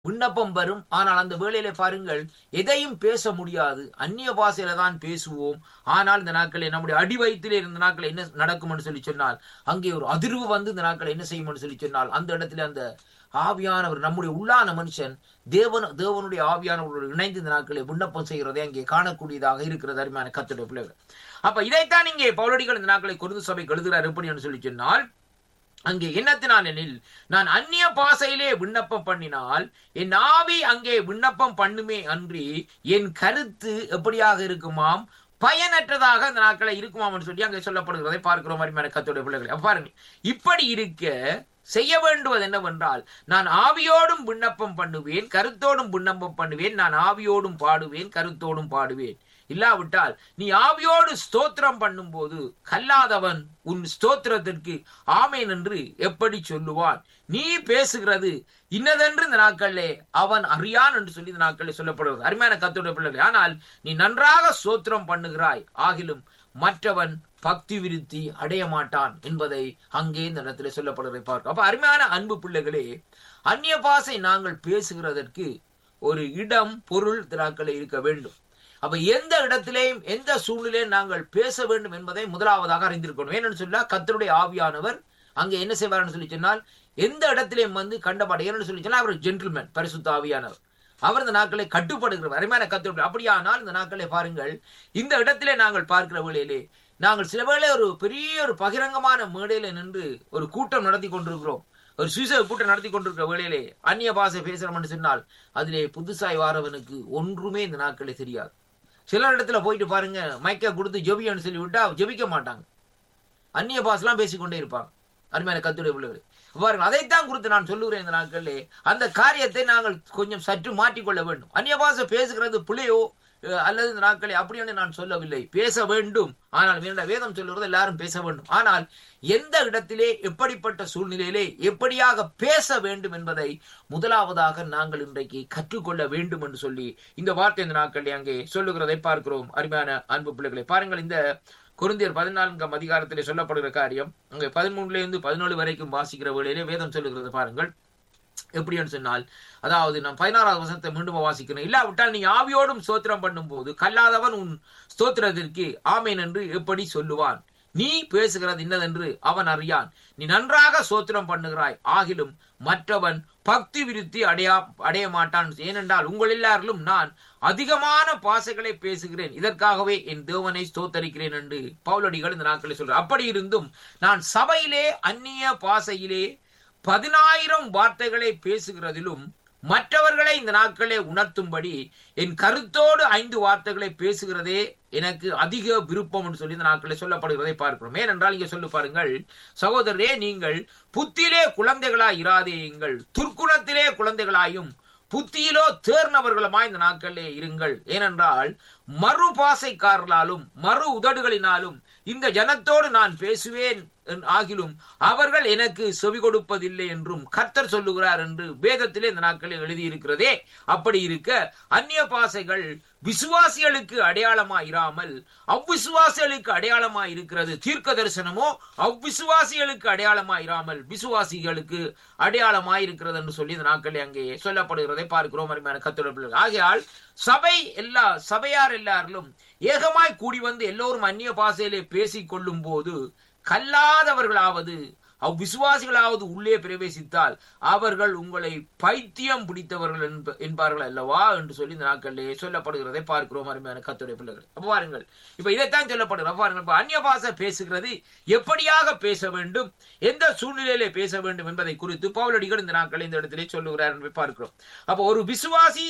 விண்ணப்பம் வரும் ஆனால் அந்த வேளையில பாருங்கள் எதையும் பேச முடியாது அந்நிய பாஷையில தான் பேசுவோம் ஆனால் இந்த நாட்களில் நம்முடைய அடி வயிற்றிலே இருந்த நாட்கள் என்ன நடக்கும்னு சொல்லி சொன்னால் அங்கே ஒரு அதிர்வு வந்து இந்த நாட்கள் என்ன செய்யும்னு சொல்லி சொன்னால் அந்த இடத்துல அந்த ஆவியானவர் நம்முடைய உள்ளான மனுஷன் தேவன் தேவனுடைய ஆவியானவர்களோடு இணைந்து இந்த நாட்களை விண்ணப்பம் செய்கிறதை அங்கே காணக்கூடியதாக இருக்கிறது அருமையான கத்துடைய பிள்ளைகள் அப்ப இதைத்தான் இங்கே பவுலடிகள் இந்த நாட்களை குருது சபை எழுதுகிறார் எப்படி என்று சொல்லி சொன்னால் அங்கே என்னத்தினால் எனில் நான் அந்நிய பாசையிலே விண்ணப்பம் பண்ணினால் என் ஆவி அங்கே விண்ணப்பம் பண்ணுமே அன்றி என் கருத்து எப்படியாக இருக்குமாம் பயனற்றதாக அந்த நாட்களை இருக்குமாம் சொல்லி அங்கே சொல்லப்படுகிறதை பார்க்கிறோம் அருமையான கத்துடைய பிள்ளைகளை அப்ப பாருங்க இப்படி இருக்க செய்ய வேண்டுவது என்னவென்றால் நான் ஆவியோடும் விண்ணப்பம் பண்ணுவேன் கருத்தோடும் விண்ணப்பம் பண்ணுவேன் நான் ஆவியோடும் பாடுவேன் கருத்தோடும் பாடுவேன் இல்லாவிட்டால் நீ ஆவியோடு ஸ்தோத்திரம் பண்ணும்போது கல்லாதவன் உன் ஸ்தோத்திரத்திற்கு ஆமேன் என்று எப்படி சொல்லுவான் நீ பேசுகிறது இன்னதென்று இந்த நாட்களிலே அவன் அறியான் என்று சொல்லி இந்த நாட்களில் சொல்லப்படுகிறது அருமையான கத்தோட பிள்ளைகள் ஆனால் நீ நன்றாக ஸ்தோத்திரம் பண்ணுகிறாய் ஆகிலும் மற்றவன் பக்தி விருத்தி அடைய மாட்டான் என்பதை அங்கே இந்த இடத்துல சொல்லப்படுவதை பார்க்க அப்ப அருமையான அன்பு பிள்ளைகளே அந்நிய பாசை நாங்கள் பேசுகிறதற்கு ஒரு இடம் பொருள் திராக்களை இருக்க வேண்டும் அப்ப எந்த இடத்திலேயும் எந்த சூழ்நிலையும் நாங்கள் பேச வேண்டும் என்பதை முதலாவதாக அறிந்திருக்கணும் ஏன்னு சொல்ல கத்தருடைய ஆவியானவர் அங்க என்ன செய்வார்னு சொல்லி சொன்னால் எந்த இடத்திலையும் வந்து கண்டபாடு ஏன்னு சொல்லி சொன்னால் அவர் ஜென்டில்மேன் பரிசுத்த ஆவியானவர் அவர் இந்த நாட்களை கட்டுப்படுகிறவர் அருமையான கத்தருடைய அப்படியானால் இந்த நாட்களை பாருங்கள் இந்த இடத்திலே நாங்கள் பார்க்கிற வேளையிலே நாங்கள் சில வேளை ஒரு பெரிய ஒரு பகிரங்கமான மேடையில நின்று ஒரு கூட்டம் நடத்தி கொண்டிருக்கிறோம் ஒரு சுவிச கூட்டம் நடத்தி கொண்டிருக்கிற வேளையிலே அந்நிய பாஷை பேசுறோம்னு சொன்னால் அதிலே புதுசாய் வாரவனுக்கு ஒன்றுமே இந்த நாட்களே தெரியாது சில இடத்துல போயிட்டு பாருங்க மைக்க கொடுத்து ஜெபியன்னு சொல்லி விட்டா ஜெபிக்க மாட்டாங்க அந்நிய பாசெல்லாம் பேசிக்கொண்டே இருப்பாங்க அருமையான கத்துடைய பிள்ளைகள் பாருங்கள் அதைத்தான் குறித்து நான் சொல்லுகிறேன் இந்த நாட்களிலே அந்த காரியத்தை நாங்கள் கொஞ்சம் சற்று மாற்றிக்கொள்ள வேண்டும் அந்நிய பாசை பேசுகிறது பிள்ளையோ அல்லது இந்த நாட்களை அப்படின்னு நான் சொல்லவில்லை பேச வேண்டும் ஆனால் வேண்ட வேதம் சொல்லுறது எல்லாரும் பேச வேண்டும் ஆனால் எந்த இடத்திலே எப்படிப்பட்ட சூழ்நிலையிலே எப்படியாக பேச வேண்டும் என்பதை முதலாவதாக நாங்கள் இன்றைக்கு கற்றுக்கொள்ள வேண்டும் என்று சொல்லி இந்த வார்த்தை இந்த நாட்களில் அங்கே சொல்லுகிறதை பார்க்கிறோம் அருமையான அன்பு பிள்ளைகளை பாருங்கள் இந்த குருந்தியர் பதினான்காம் அதிகாரத்திலே சொல்லப்படுகிற காரியம் அங்கே பதிமூணுல இருந்து பதினேழு வரைக்கும் வாசிக்கிற வேளையிலே வேதம் சொல்லுகிறது பாருங்கள் எப்படின்னு சொன்னால் அதாவது நான் பதினாறாவது வசனத்தை மீண்டும் வாசிக்கணும் இல்லாவிட்டால் நீ ஆவியோடும் ஸ்தோத்திரம் பண்ணும் போது கல்லாதவன் உன் ஸ்தோத்திரத்திற்கு ஆமேன் என்று எப்படி சொல்லுவான் நீ பேசுகிறது இன்னதென்று அவன் அறியான் நீ நன்றாக சோத்திரம் பண்ணுகிறாய் ஆகிலும் மற்றவன் பக்தி விருத்தி அடையா அடைய மாட்டான் ஏனென்றால் உங்கள் எல்லாரிலும் நான் அதிகமான பாசைகளை பேசுகிறேன் இதற்காகவே என் தேவனை ஸ்தோத்தரிக்கிறேன் என்று பவுலடிகள் இந்த நாட்களில் சொல்ற அப்படி இருந்தும் நான் சபையிலே அந்நிய பாசையிலே பதினாயிரம் வார்த்தைகளை பேசுகிறதிலும் மற்றவர்களை இந்த நாட்களே உணர்த்தும்படி என் கருத்தோடு ஐந்து வார்த்தைகளை பேசுகிறதே எனக்கு அதிக விருப்பம் என்று சொல்லி இந்த நாட்களே சொல்லப்படுகிறதை பார்க்கிறோம் ஏனென்றால் இங்கே சொல்லு பாருங்கள் சகோதரரே நீங்கள் புத்தியிலே குழந்தைகளாய் இராதேயுங்கள் துர்க்குணத்திலே குழந்தைகளாயும் புத்தியிலோ தேர்ந்தவர்களுமாய் இந்த நாட்களிலே இருங்கள் ஏனென்றால் மறு பாசைக்காரர்களாலும் மறு உதடுகளினாலும் இந்த ஜனத்தோடு நான் பேசுவேன் ஆகிலும் அவர்கள் எனக்கு செவி கொடுப்பதில்லை என்றும் கர்த்தர் சொல்லுகிறார் என்று வேதத்திலே இந்த நாட்களில் எழுதியிருக்கிறதே அப்படி இருக்க அந்நிய பாசைகள் விசுவாசிகளுக்கு அடையாளமாய் இராமல் அவ்விசுவாசிகளுக்கு அடையாளமாய் இருக்கிறது தீர்க்க தரிசனமோ அவ்விசுவாசிகளுக்கு அடையாளமாய் இராமல் விசுவாசிகளுக்கு அடையாளமாய் இருக்கிறது என்று சொல்லி இந்த நாட்களில் அங்கே சொல்லப்படுகிறதை பார்க்கிறோம் அருமையான கத்துடைய ஆகையால் சபை எல்லா சபையார் எல்லாரிலும் ஏகமாய் கூடி வந்து எல்லோரும் அந்நிய பாசையிலே பேசிக் கொள்ளும் போது கல்லாதவர்களாவது அவ்விசுவாசிகளாவது உள்ளே பிரவேசித்தால் அவர்கள் உங்களை பைத்தியம் பிடித்தவர்கள் என்பார்கள் அல்லவா என்று சொல்லி இந்த நாட்களிலே சொல்லப்படுகிறதை பார்க்கிறோம் அருமையான கத்துடைய பிள்ளைகள் அப்ப பாருங்கள் இப்ப இதைத்தான் சொல்லப்படுகிற பாருங்கள் இப்ப அந்நிய பாசை பேசுகிறது எப்படியாக பேச வேண்டும் எந்த சூழ்நிலையிலே பேச வேண்டும் என்பதை குறித்து பவுலடிகள் இந்த நாட்களை இந்த இடத்திலே சொல்லுகிறார் என்று பார்க்கிறோம் அப்ப ஒரு விசுவாசி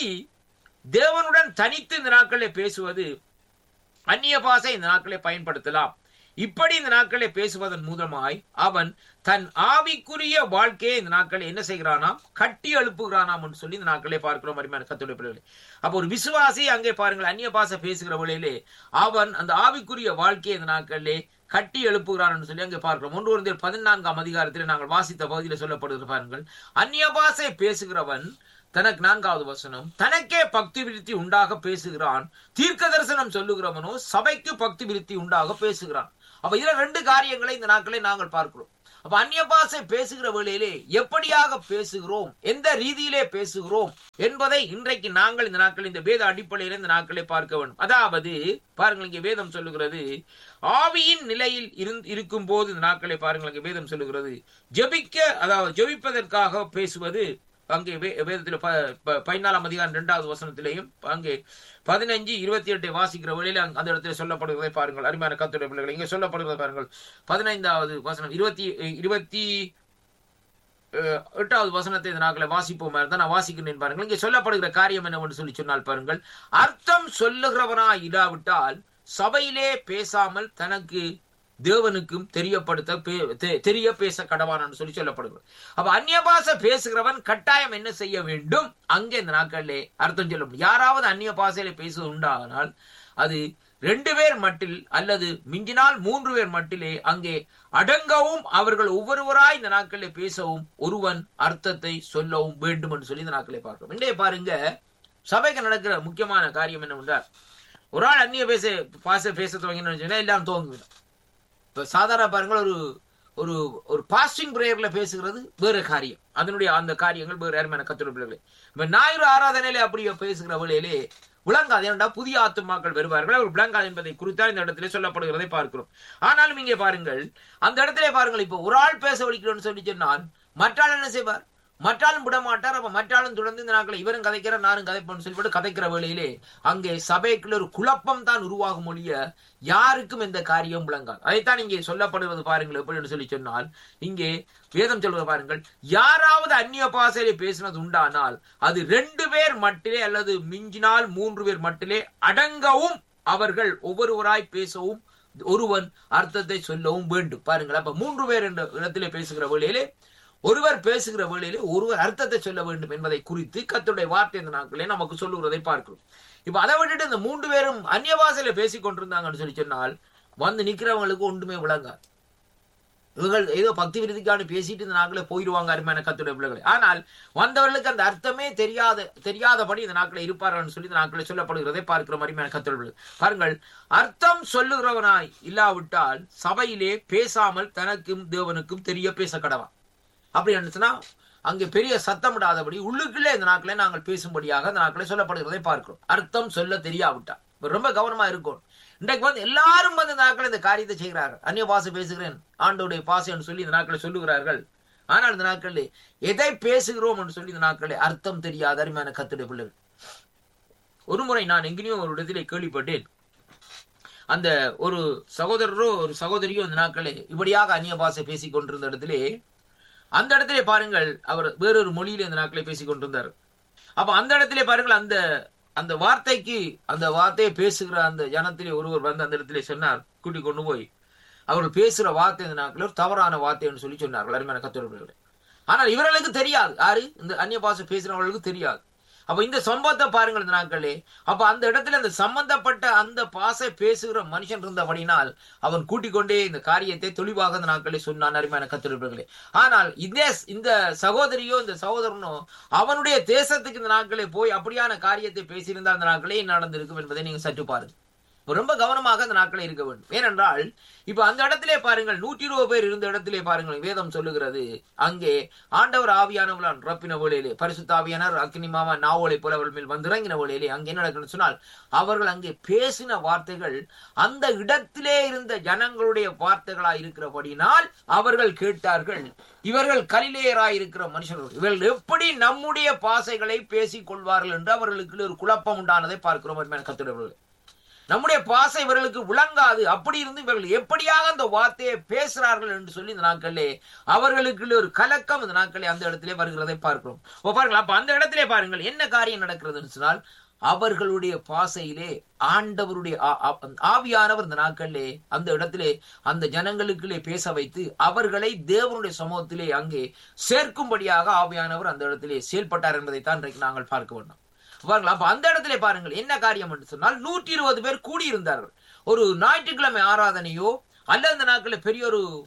தேவனுடன் தனித்து இந்த நாட்களிலே பேசுவது அந்நிய பாசை இந்த நாட்களை பயன்படுத்தலாம் இப்படி இந்த நாட்களை பேசுவதன் மூலமாய் அவன் தன் ஆவிக்குரிய வாழ்க்கையை இந்த நாட்களை என்ன செய்கிறானாம் கட்டி எழுப்புகிறானாம் என்று சொல்லி இந்த நாட்களே பார்க்கிறோம் அருமையான கத்துடைய பிள்ளைகளே அப்ப ஒரு விசுவாசி அங்கே பாருங்கள் அந்நிய பாச பேசுகிற வழியிலே அவன் அந்த ஆவிக்குரிய வாழ்க்கையை இந்த நாட்களிலே கட்டி எழுப்புகிறான் என்று சொல்லி அங்கே பார்க்கிறோம் ஒன்று ஒரு பதினான்காம் அதிகாரத்தில் நாங்கள் வாசித்த பகுதியில் சொல்லப்படுகிற பாருங்கள் அந்நிய பாசை பேசுகிறவன் தனக்கு நான்காவது வசனம் தனக்கே பக்தி விருத்தி உண்டாக பேசுகிறான் தீர்க்க தரிசனம் சொல்லுகிறவனோ சபைக்கு பக்தி விருத்தி உண்டாக பேசுகிறான் அப்ப இதுல ரெண்டு காரியங்களை இந்த நாட்களை நாங்கள் பார்க்கிறோம் அப்ப அந்நிய பாஷை பேசுகிற வேளையிலே எப்படியாக பேசுகிறோம் எந்த ரீதியிலே பேசுகிறோம் என்பதை இன்றைக்கு நாங்கள் இந்த நாட்கள் இந்த வேத அடிப்படையில் இந்த நாட்களை பார்க்க வேண்டும் அதாவது பாருங்கள் இங்கே வேதம் சொல்லுகிறது ஆவியின் நிலையில் இருந்து இருக்கும் போது இந்த நாட்களை பாருங்கள் இங்கே வேதம் சொல்லுகிறது ஜெபிக்க அதாவது ஜெபிப்பதற்காக பேசுவது அங்கே வேதத்தில் பதினாலாம் அதிகாரம் இரண்டாவது வசனத்திலேயும் அங்கே பதினஞ்சு இருபத்தி எட்டை வாசிக்கிற வழியில அந்த இடத்துல சொல்லப்படுகிறதை பாருங்கள் அருமையான கத்துடைய பிள்ளைகள் இங்கே சொல்லப்படுகிறதை பாருங்கள் பதினைந்தாவது வசனம் இருபத்தி இருபத்தி எட்டாவது வசனத்தை இந்த நாட்களை வாசிப்போமா இருந்தா நான் வாசிக்கிறேன் பாருங்கள் இங்கே சொல்லப்படுகிற காரியம் என்னவென்று சொல்லி சொன்னால் பாருங்கள் அர்த்தம் சொல்லுகிறவனா இல்லாவிட்டால் சபையிலே பேசாமல் தனக்கு தேவனுக்கும் தெரியப்படுத்த தெரிய பேச கடவானான்னு சொல்லி சொல்லப்படுகிறது அப்ப அந்நிய பாசை பேசுகிறவன் கட்டாயம் என்ன செய்ய வேண்டும் அங்கே இந்த நாட்களிலே அர்த்தம் சொல்ல முடியும் யாராவது அந்நிய பாசையில பேசுவது உண்டானால் அது ரெண்டு பேர் மட்டில் அல்லது மிஞ்சினால் மூன்று பேர் மட்டிலே அங்கே அடங்கவும் அவர்கள் ஒவ்வொருவராய் இந்த நாட்களிலே பேசவும் ஒருவன் அர்த்தத்தை சொல்லவும் வேண்டும் என்று சொல்லி இந்த நாட்களை பார்க்கிறோம் இன்றைய பாருங்க சபைக்கு நடக்கிற முக்கியமான காரியம் என்னவென்றால் ஒரு ஆள் அந்நிய பேச பாச பேச துவங்கினு எல்லாம் துவங்குவிடும் இப்ப சாதாரண பாருங்கள் ஒரு ஒரு ஒரு பாஸ்டிங் பிரேயர்ல பேசுகிறது வேற காரியம் அதனுடைய அந்த காரியங்கள் வேறு யாருமே கத்துடைய இப்ப ஞாயிறு ஆராதனையில அப்படி பேசுகிற வழியிலே விளங்காது ஏனென்றா புதிய ஆத்துமாக்கள் வருவார்கள் அவர் விளங்காது என்பதை குறித்தால் இந்த இடத்திலே சொல்லப்படுகிறதை பார்க்கிறோம் ஆனாலும் இங்கே பாருங்கள் அந்த இடத்திலே பாருங்கள் இப்போ ஒரு ஆள் பேச வலிக்கிறோம்னு சொல்லி சொன்னால் மற்றாள் என்ன செய்வார் மற்றாலும் விட மாட்டார் அப்ப மற்றாலும் தொடர்ந்து இந்த நாட்கள் இவரும் கதைக்கிற நானும் கதைப்போம்னு சொல்லிவிட்டு கதைக்கிற வேளையிலே அங்கே சபைக்குள்ள ஒரு குழப்பம் தான் உருவாகும் ஒழிய யாருக்கும் எந்த காரியம் விளங்காது அதைத்தான் இங்கே சொல்லப்படுவது பாருங்கள் எப்படி சொல்லி சொன்னால் இங்கே வேதம் சொல்வது பாருங்கள் யாராவது அந்நிய பாசையிலே பேசினது உண்டானால் அது ரெண்டு பேர் மட்டிலே அல்லது மிஞ்சினால் மூன்று பேர் மட்டிலே அடங்கவும் அவர்கள் ஒவ்வொருவராய் பேசவும் ஒருவன் அர்த்தத்தை சொல்லவும் வேண்டும் பாருங்கள் அப்ப மூன்று பேர் என்ற இடத்திலே பேசுகிற வேளையிலே ஒருவர் பேசுகிற வேளையிலே ஒருவர் அர்த்தத்தை சொல்ல வேண்டும் என்பதை குறித்து கத்துடைய வார்த்தை இந்த நாட்களே நமக்கு சொல்லுகிறதை பார்க்கிறோம் இப்ப அதை விட்டுட்டு இந்த மூன்று பேரும் அந்நிய பாசையில பேசிக் கொண்டிருந்தாங்கன்னு சொல்லி சொன்னால் வந்து நிக்கிறவங்களுக்கு ஒன்றுமே விளங்காது இவர்கள் ஏதோ பக்தி விருதிக்கான பேசிட்டு இந்த நாட்களே போயிடுவாங்க அருமையான கத்துடைய பிள்ளைகளை ஆனால் வந்தவர்களுக்கு அந்த அர்த்தமே தெரியாத தெரியாதபடி இந்த நாட்களை இருப்பார்கள் சொல்லி இந்த நாட்களை சொல்லப்படுகிறதை பார்க்கிற அருமையான கத்துடைய பாருங்கள் அர்த்தம் சொல்லுகிறவனாய் இல்லாவிட்டால் சபையிலே பேசாமல் தனக்கும் தேவனுக்கும் தெரிய பேச கடவா அப்படி நினைச்சுன்னா அங்கே பெரிய சத்தமிடாதபடி உள்ளுக்குள்ளே இந்த நாட்களே நாங்கள் பேசும்படியாக இந்த நாட்களே சொல்லப்படுகிறதை பார்க்கிறோம் அர்த்தம் சொல்ல தெரியாவிட்டா ரொம்ப கவனமா இருக்கும் இன்றைக்கு வந்து எல்லாரும் வந்து இந்த நாட்கள் இந்த காரியத்தை செய்கிறார்கள் அந்நிய பாசை பேசுகிறேன் ஆண்டோடைய பாசைன்னு சொல்லி இந்த நாட்களை சொல்லுகிறார்கள் ஆனால் இந்த நாட்களில் எதை பேசுகிறோம் என்று சொல்லி இந்த நாட்களில் அர்த்தம் தெரியாத அருமையான கத்துடைய பிள்ளைகள் ஒரு முறை நான் எங்கேயோ ஒரு இடத்திலே கேள்விப்பட்டேன் அந்த ஒரு சகோதரரோ ஒரு சகோதரியோ இந்த நாட்களே இப்படியாக அந்நிய பாசை பேசிக் கொண்டிருந்த இடத்திலே அந்த இடத்திலே பாருங்கள் அவர் வேறொரு மொழியில இந்த நாட்களை பேசிக் கொண்டிருந்தார் அப்ப அந்த இடத்திலே பாருங்கள் அந்த அந்த வார்த்தைக்கு அந்த வார்த்தையை பேசுகிற அந்த ஜனத்திலே ஒருவர் வந்து அந்த இடத்திலே சொன்னார் கூட்டி கொண்டு போய் அவர்கள் பேசுகிற வார்த்தை இந்த நாட்கள் ஒரு தவறான வார்த்தைன்னு சொல்லி சொன்னார்கள் அருமையான கத்தோர்களே ஆனால் இவர்களுக்கு தெரியாது யாரு இந்த அந்நிய பாஷை பேசுறவர்களுக்கு தெரியாது அப்ப இந்த சம்பவத்தை பாருங்கள் இந்த நாட்களே அப்ப அந்த இடத்துல அந்த சம்பந்தப்பட்ட அந்த பாசை பேசுகிற மனுஷன் இருந்தபடினால் அவன் கூட்டிக் கொண்டே இந்த காரியத்தை தெளிவாக இந்த நாட்களே சொன்னான் அருமையான கத்திருப்பர்களே ஆனால் இந்த இந்த சகோதரியோ இந்த சகோதரனோ அவனுடைய தேசத்துக்கு இந்த நாட்களே போய் அப்படியான காரியத்தை பேசியிருந்தால் அந்த நாட்களே என்ன நடந்திருக்கும் என்பதை நீங்க சற்று பாருங்க ரொம்ப கவனமாக அந்த நாட்களை இருக்க வேண்டும் ஏனென்றால் இப்ப அந்த இடத்திலே பாருங்கள் நூற்றி இருபது பேர் இருந்த இடத்திலே பாருங்கள் வேதம் சொல்லுகிறது அங்கே ஆண்டவர் ஆவியானவளான் ரப்பின வேளையிலே பரிசுத்த ஆவியானார் அக்னி மாமா நாவலை போல அவர்கள் மேல் வந்திறங்கின வேளையிலே அங்கே என்ன நடக்குன்னு சொன்னால் அவர்கள் அங்கே பேசின வார்த்தைகள் அந்த இடத்திலே இருந்த ஜனங்களுடைய வார்த்தைகளா இருக்கிறபடினால் அவர்கள் கேட்டார்கள் இவர்கள் கலிலேயராய் இருக்கிற மனுஷர்கள் இவர்கள் எப்படி நம்முடைய பாசைகளை பேசிக் கொள்வார்கள் என்று அவர்களுக்கு ஒரு குழப்பம் உண்டானதை பார்க்கிறோம் கத்துடவர்கள் நம்முடைய பாசை இவர்களுக்கு விளங்காது அப்படி இருந்து இவர்கள் எப்படியாக அந்த வார்த்தையை பேசுறார்கள் என்று சொல்லி இந்த நாட்களே அவர்களுக்கு ஒரு கலக்கம் இந்த நாட்களே அந்த இடத்திலே வருகிறதை பார்க்கிறோம் பாருங்கள் அப்ப அந்த இடத்திலே பாருங்கள் என்ன காரியம் நடக்கிறதுன்னு சொன்னால் அவர்களுடைய பாசையிலே ஆண்டவருடைய ஆவியானவர் இந்த நாட்களிலே அந்த இடத்திலே அந்த ஜனங்களுக்குள்ளே பேச வைத்து அவர்களை தேவனுடைய சமூகத்திலே அங்கே சேர்க்கும்படியாக ஆவியானவர் அந்த இடத்திலே செயல்பட்டார் என்பதைத்தான் இன்றைக்கு நாங்கள் பார்க்க வேண்டும் பாருங்கள் அப்ப அந்த இடத்துல பாருங்கள் என்ன காரியம் என்று சொன்னால் நூற்றி இருபது பேர் கூடியிருந்தார்கள் ஒரு ஞாயிற்றுக்கிழமை ஆராதனையோ அல்ல அந்த நாட்களில் பெரிய ஒரு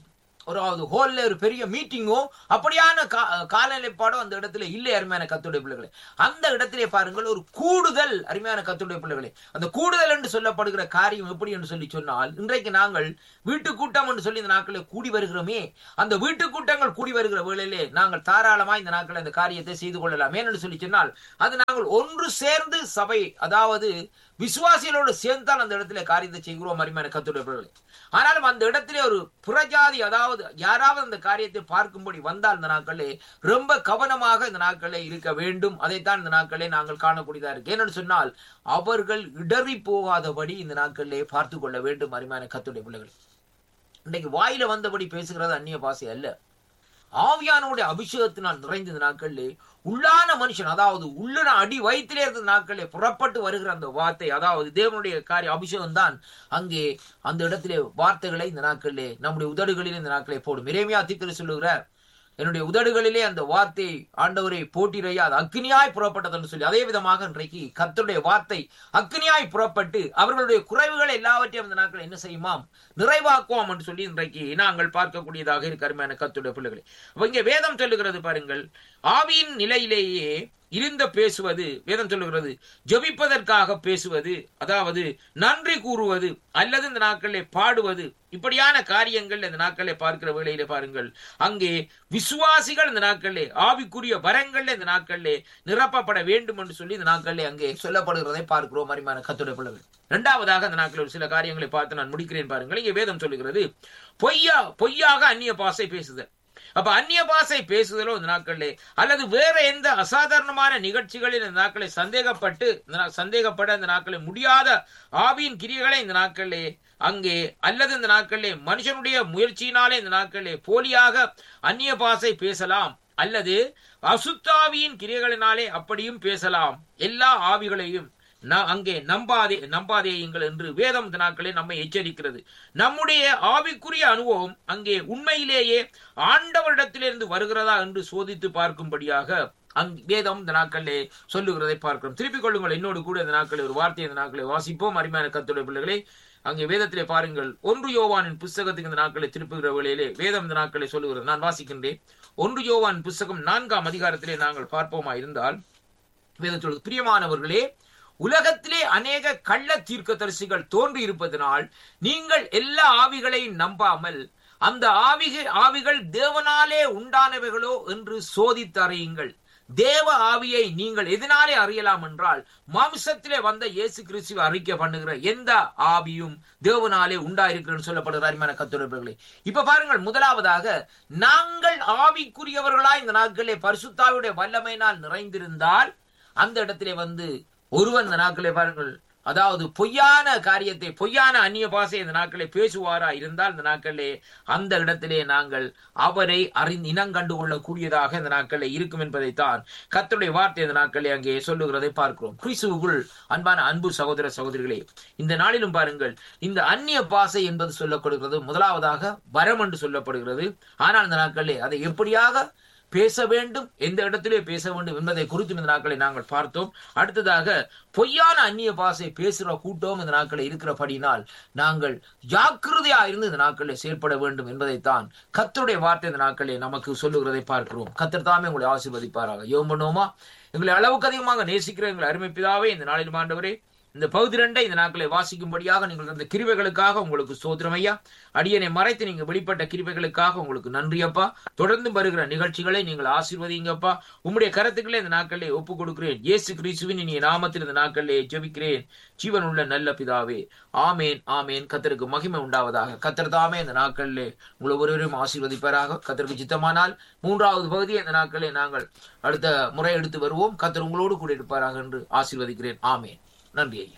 ஒரு ஹோல்ல ஒரு பெரிய மீட்டிங்கோ அப்படியான கா- காலநிலைப்பாடோ அந்த இடத்துல இல்லை அருமையான கத்துடைய பிள்ளைகளே அந்த இடத்திலே பாருங்கள் ஒரு கூடுதல் அருமையான கத்துடைய பிள்ளைகளே அந்த கூடுதல் என்று சொல்லப்படுகிற காரியம் எப்படி என்று சொல்லி சொன்னால் இன்றைக்கு நாங்கள் வீட்டு கூட்டம் என்று சொல்லி இந்த நாட்களில் கூடி வருகிறோமே அந்த வீட்டு கூட்டங்கள் கூடி வருகிற வேளையிலே நாங்கள் தாராளமா இந்த நாட்கள் இந்த காரியத்தை செய்து கொள்ளலாம் ஏனென்று சொல்லி சொன்னால் அது நாங்கள் ஒன்று சேர்ந்து சபை அதாவது விசுவாசிகளோடு சேர்ந்தால் அந்த இடத்துல காரியத்தை செய்கிறோம் அருமையான கத்துடைய பிள்ளைகளே ஆனாலும் அந்த இடத்திலே ஒரு புறஜாதி அதாவது யாராவது அந்த காரியத்தை பார்க்கும்படி வந்தால் இந்த நாட்களே ரொம்ப கவனமாக இந்த நாட்களே இருக்க வேண்டும் அதைத்தான் இந்த நாட்களே நாங்கள் காணக்கூடியதா இருக்கு ஏன்னு சொன்னால் அவர்கள் இடறி போகாதபடி இந்த நாட்களிலே பார்த்து கொள்ள வேண்டும் அருமையான கத்துடைய பிள்ளைகள் இன்னைக்கு வாயில வந்தபடி பேசுகிறது அந்நிய பாசை அல்ல ஆவியானோடைய அபிஷேகத்தினால் நிறைந்த இந்த நாட்களிலே உள்ளான மனுஷன் அதாவது உள்ளன அடி வயிற்றிலே இருந்த நாட்களிலே புறப்பட்டு வருகிற அந்த வார்த்தை அதாவது தேவனுடைய காரிய அபிஷேகம் தான் அங்கே அந்த இடத்திலே வார்த்தைகளை இந்த நாட்களிலே நம்முடைய உதடுகளில் இந்த நாட்களை போடும் இறைமையா தீர்த்து சொல்லுகிறார் என்னுடைய உதடுகளிலே அந்த வார்த்தை ஆண்டவரை போட்டிரையா அது அக்னியாய் புறப்பட்டது என்று சொல்லி அதே விதமாக இன்றைக்கு கர்த்தருடைய வார்த்தை அக்னியாய் புறப்பட்டு அவர்களுடைய குறைவுகள் எல்லாவற்றையும் அந்த நாட்கள் என்ன செய்யுமாம் நிறைவாக்குவோம் என்று சொல்லி இன்றைக்கு நாங்கள் பார்க்கக்கூடியதாக இருக்கு அருமையான கர்த்தருடைய பிள்ளைகளை அப்ப இங்கே வேதம் சொல்லுகிறது பாருங்கள் ஆவியின் நிலையிலேயே இருந்த பேசுவது வேதம் சொல்லுகிறது ஜெபிப்பதற்காக பேசுவது அதாவது நன்றி கூறுவது அல்லது இந்த நாட்களிலே பாடுவது இப்படியான காரியங்கள் இந்த நாட்களிலே பார்க்கிற வேளையிலே பாருங்கள் அங்கே விசுவாசிகள் இந்த நாட்களிலே ஆவிக்குரிய வரங்கள்ல இந்த நாட்களிலே நிரப்பப்பட வேண்டும் என்று சொல்லி இந்த நாட்களிலே அங்கே சொல்லப்படுகிறதை பார்க்கிறோம் அரிமான கத்துடைய பிள்ளைகள் இரண்டாவதாக இந்த நாட்களில் ஒரு சில காரியங்களை பார்த்து நான் முடிக்கிறேன் பாருங்கள் இங்கே வேதம் சொல்லுகிறது பொய்யா பொய்யாக அந்நிய பாசை பேசுதல் அப்ப அந்நிய பாசை பேசுதலோ இந்த நாட்களிலே அல்லது வேற எந்த அசாதாரணமான நிகழ்ச்சிகளில் இந்த நாட்களை சந்தேகப்பட்டு இந்த நா- சந்தேகப்பட இந்த நாட்களில் முடியாத ஆவியின் கிரியைகளை இந்த நாட்களிலே அங்கே அல்லது இந்த நாட்களிலே மனுஷனுடைய முயற்சியினாலே இந்த நாட்களிலே போலியாக அந்நிய பாசை பேசலாம் அல்லது அசுத்தாவியின் கிரியைகளினாலே அப்படியும் பேசலாம் எல்லா ஆவிகளையும் ந- அங்கே நம்பாதே நம்பாதேயுங்கள் என்று வேதம் இந்த நாட்களே நம்மை எச்சரிக்கிறது நம்முடைய ஆவிக்குரிய அனுபவம் அங்கே உண்மையிலேயே ஆண்டவரிடத்திலிருந்து வருகிறதா என்று சோதித்து பார்க்கும்படியாக அங் வேதம் இந்த நாட்களிலே சொல்லுகிறதை பார்க்கிறோம் திருப்பிக் கொள்ளுங்கள் என்னோடு கூட இந்த நாட்களில் ஒரு வார்த்தை இந்த நாட்களை வாசிப்போம் அருமையான கத்துடைய பிள்ளைகளே அங்கே வேதத்திலே பாருங்கள் ஒன்று யோவானின் புஸ்தகத்துக்கு இந்த நாட்களை திருப்புகிற வேளையிலே வேதம் இந்த நாட்களை சொல்லுகிறது நான் வாசிக்கின்றேன் ஒன்று யோவான் புஸ்தகம் நான்காம் அதிகாரத்திலே நாங்கள் பார்ப்போமா இருந்தால் வேதம் சொல்லுது பிரியமானவர்களே உலகத்திலே அநேக கள்ள தீர்க்கதரிசிகள் தோன்றி இருப்பதனால் நீங்கள் எல்லா ஆவிகளையும் நம்பாமல் அந்த ஆவிகள் ஆவிகள் தேவனாலே உண்டானவைகளோ என்று சோதித்து அறியுங்கள் தேவ ஆவியை நீங்கள் எதனாலே அறியலாம் என்றால் மாம்சத்திலே வந்த இயேசு கிறிஸ்துவை அறிக்கை பண்ணுகிற எந்த ஆவியும் தேவனாலே உண்டாயிருக்கிறன்னு சொல்லப்படுகிற அருமையான கத்துரைப்பர்களே இப்ப பாருங்கள் முதலாவதாக நாங்கள் ஆவிக்குரியவர்களாய் இந்த நாட்களிலே பரிசுத்தாவுடைய வல்லமையினால் நிறைந்திருந்தால் அந்த இடத்திலே வந்து ஒருவன் இந்த நாட்களே பாருங்கள் அதாவது பொய்யான காரியத்தை பொய்யான அந்நிய பாசை இந்த நாட்களே பேசுவாரா இருந்தால் இந்த நாட்களே அந்த இடத்திலே நாங்கள் அவரை அறிந்து இனங்கண்டு கொள்ளக்கூடியதாக இந்த நாட்களே இருக்கும் என்பதைத்தான் கர்த்தருடைய வார்த்தை இந்த நாட்களே அங்கே சொல்லுகிறதை பார்க்கிறோம் கிறிஸ்துவுக்குள் அன்பான அன்பு சகோதர சகோதரிகளே இந்த நாளிலும் பாருங்கள் இந்த அந்நிய பாசை என்பது சொல்லப்படுகிறது முதலாவதாக வரம் என்று சொல்லப்படுகிறது ஆனால் இந்த நாட்களே அதை எப்படியாக பேச வேண்டும் எந்த இடத்திலே பேச வேண்டும் என்பதை குறித்து இந்த நாட்களை நாங்கள் பார்த்தோம் அடுத்ததாக பொய்யான அந்நிய பாசை பேசுகிற கூட்டம் இந்த நாட்களில் இருக்கிறபடினால் நாங்கள் ஜாக்கிரதையா இருந்து இந்த நாட்களில் செயல்பட வேண்டும் என்பதைத்தான் கத்தருடைய வார்த்தை இந்த நாட்களில் நமக்கு சொல்லுகிறதை பார்க்கிறோம் கத்தர் தாமே உங்களை ஆசீர்வதிப்பாராக யோம் பண்ணுவோமா எங்களை அளவுக்கு அதிகமாக நேசிக்கிற எங்களை அருமைப்பிதாவே இந்த நாளில் ஆண்டவரே இந்த பகுதி ரெண்டை இந்த நாட்களை வாசிக்கும்படியாக நீங்கள் அந்த கிருபைகளுக்காக உங்களுக்கு சோதரம் ஐயா அடியனை மறைத்து நீங்க வெளிப்பட்ட கிருபைகளுக்காக உங்களுக்கு நன்றி அப்பா தொடர்ந்து வருகிற நிகழ்ச்சிகளை நீங்கள் ஆசீர்வதிங்கப்பா உம்முடைய கருத்துக்களை இந்த நாட்களிலே ஒப்புக் கொடுக்கிறேன் இயேசு கிறிஸ்துவின் இனிய நாமத்தில் இந்த நாட்களிலே ஜெபிக்கிறேன் ஜீவன் உள்ள நல்ல பிதாவே ஆமேன் ஆமேன் கத்தருக்கு மகிமை உண்டாவதாக கத்தர் தாமே இந்த நாட்களிலே உங்களை ஒருவரையும் ஆசீர்வதிப்பாராக கத்தருக்கு சித்தமானால் மூன்றாவது பகுதியை இந்த நாட்களிலே நாங்கள் அடுத்த முறை எடுத்து வருவோம் கத்தர் உங்களோடு கூட இருப்பாராக என்று ஆசீர்வதிக்கிறேன் ஆமேன் நன்றி ஐயா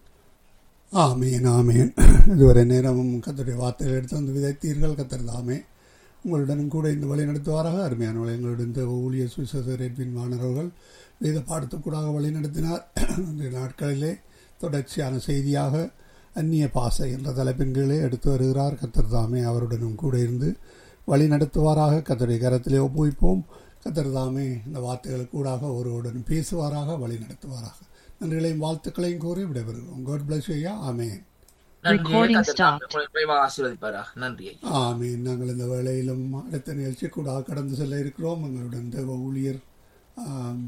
ஆமேன் ஆமேன் இதுவரை நேரமும் கத்தருடைய வார்த்தைகள் எடுத்து வந்து விதைத்தீர்கள் கத்தர் தாமே உங்களுடனும் கூட இந்த வழி நடத்துவாராக அருமையான எங்களுடன் இந்த ஊழிய சுவிசேஷர் எட்வின் மாணவர்கள் வேத பாடத்துக்கூடாக வழி நடத்தினார் இந்த நாட்களிலே தொடர்ச்சியான செய்தியாக அந்நிய பாசை என்ற தலைப்பின் கீழே எடுத்து வருகிறார் கத்தர் தாமே அவருடனும் கூட இருந்து வழி நடத்துவாராக கத்தருடைய கரத்திலே ஒப்புவிப்போம் கத்தர் தாமே இந்த வார்த்தைகளுக்கு கூடாக ஒருவருடன் பேசுவாராக வழி நடத்துவாராக நன்றிகளையும் வாழ்த்துக்களையும் கூறி விடைபெறுகிறோம் காட் பிளஸ் ஐயா ஆமேன் Recording stopped. ஆசீர்வதிப்பாரா நன்றி ஐயா ஆமீன் நாங்கள் இந்த வேளையிலும் அடுத்த நிகழ்ச்சி கூட கடந்து செல்ல இருக்கிறோம் எங்களுடன் தேவ ஊழியர் ஆம்,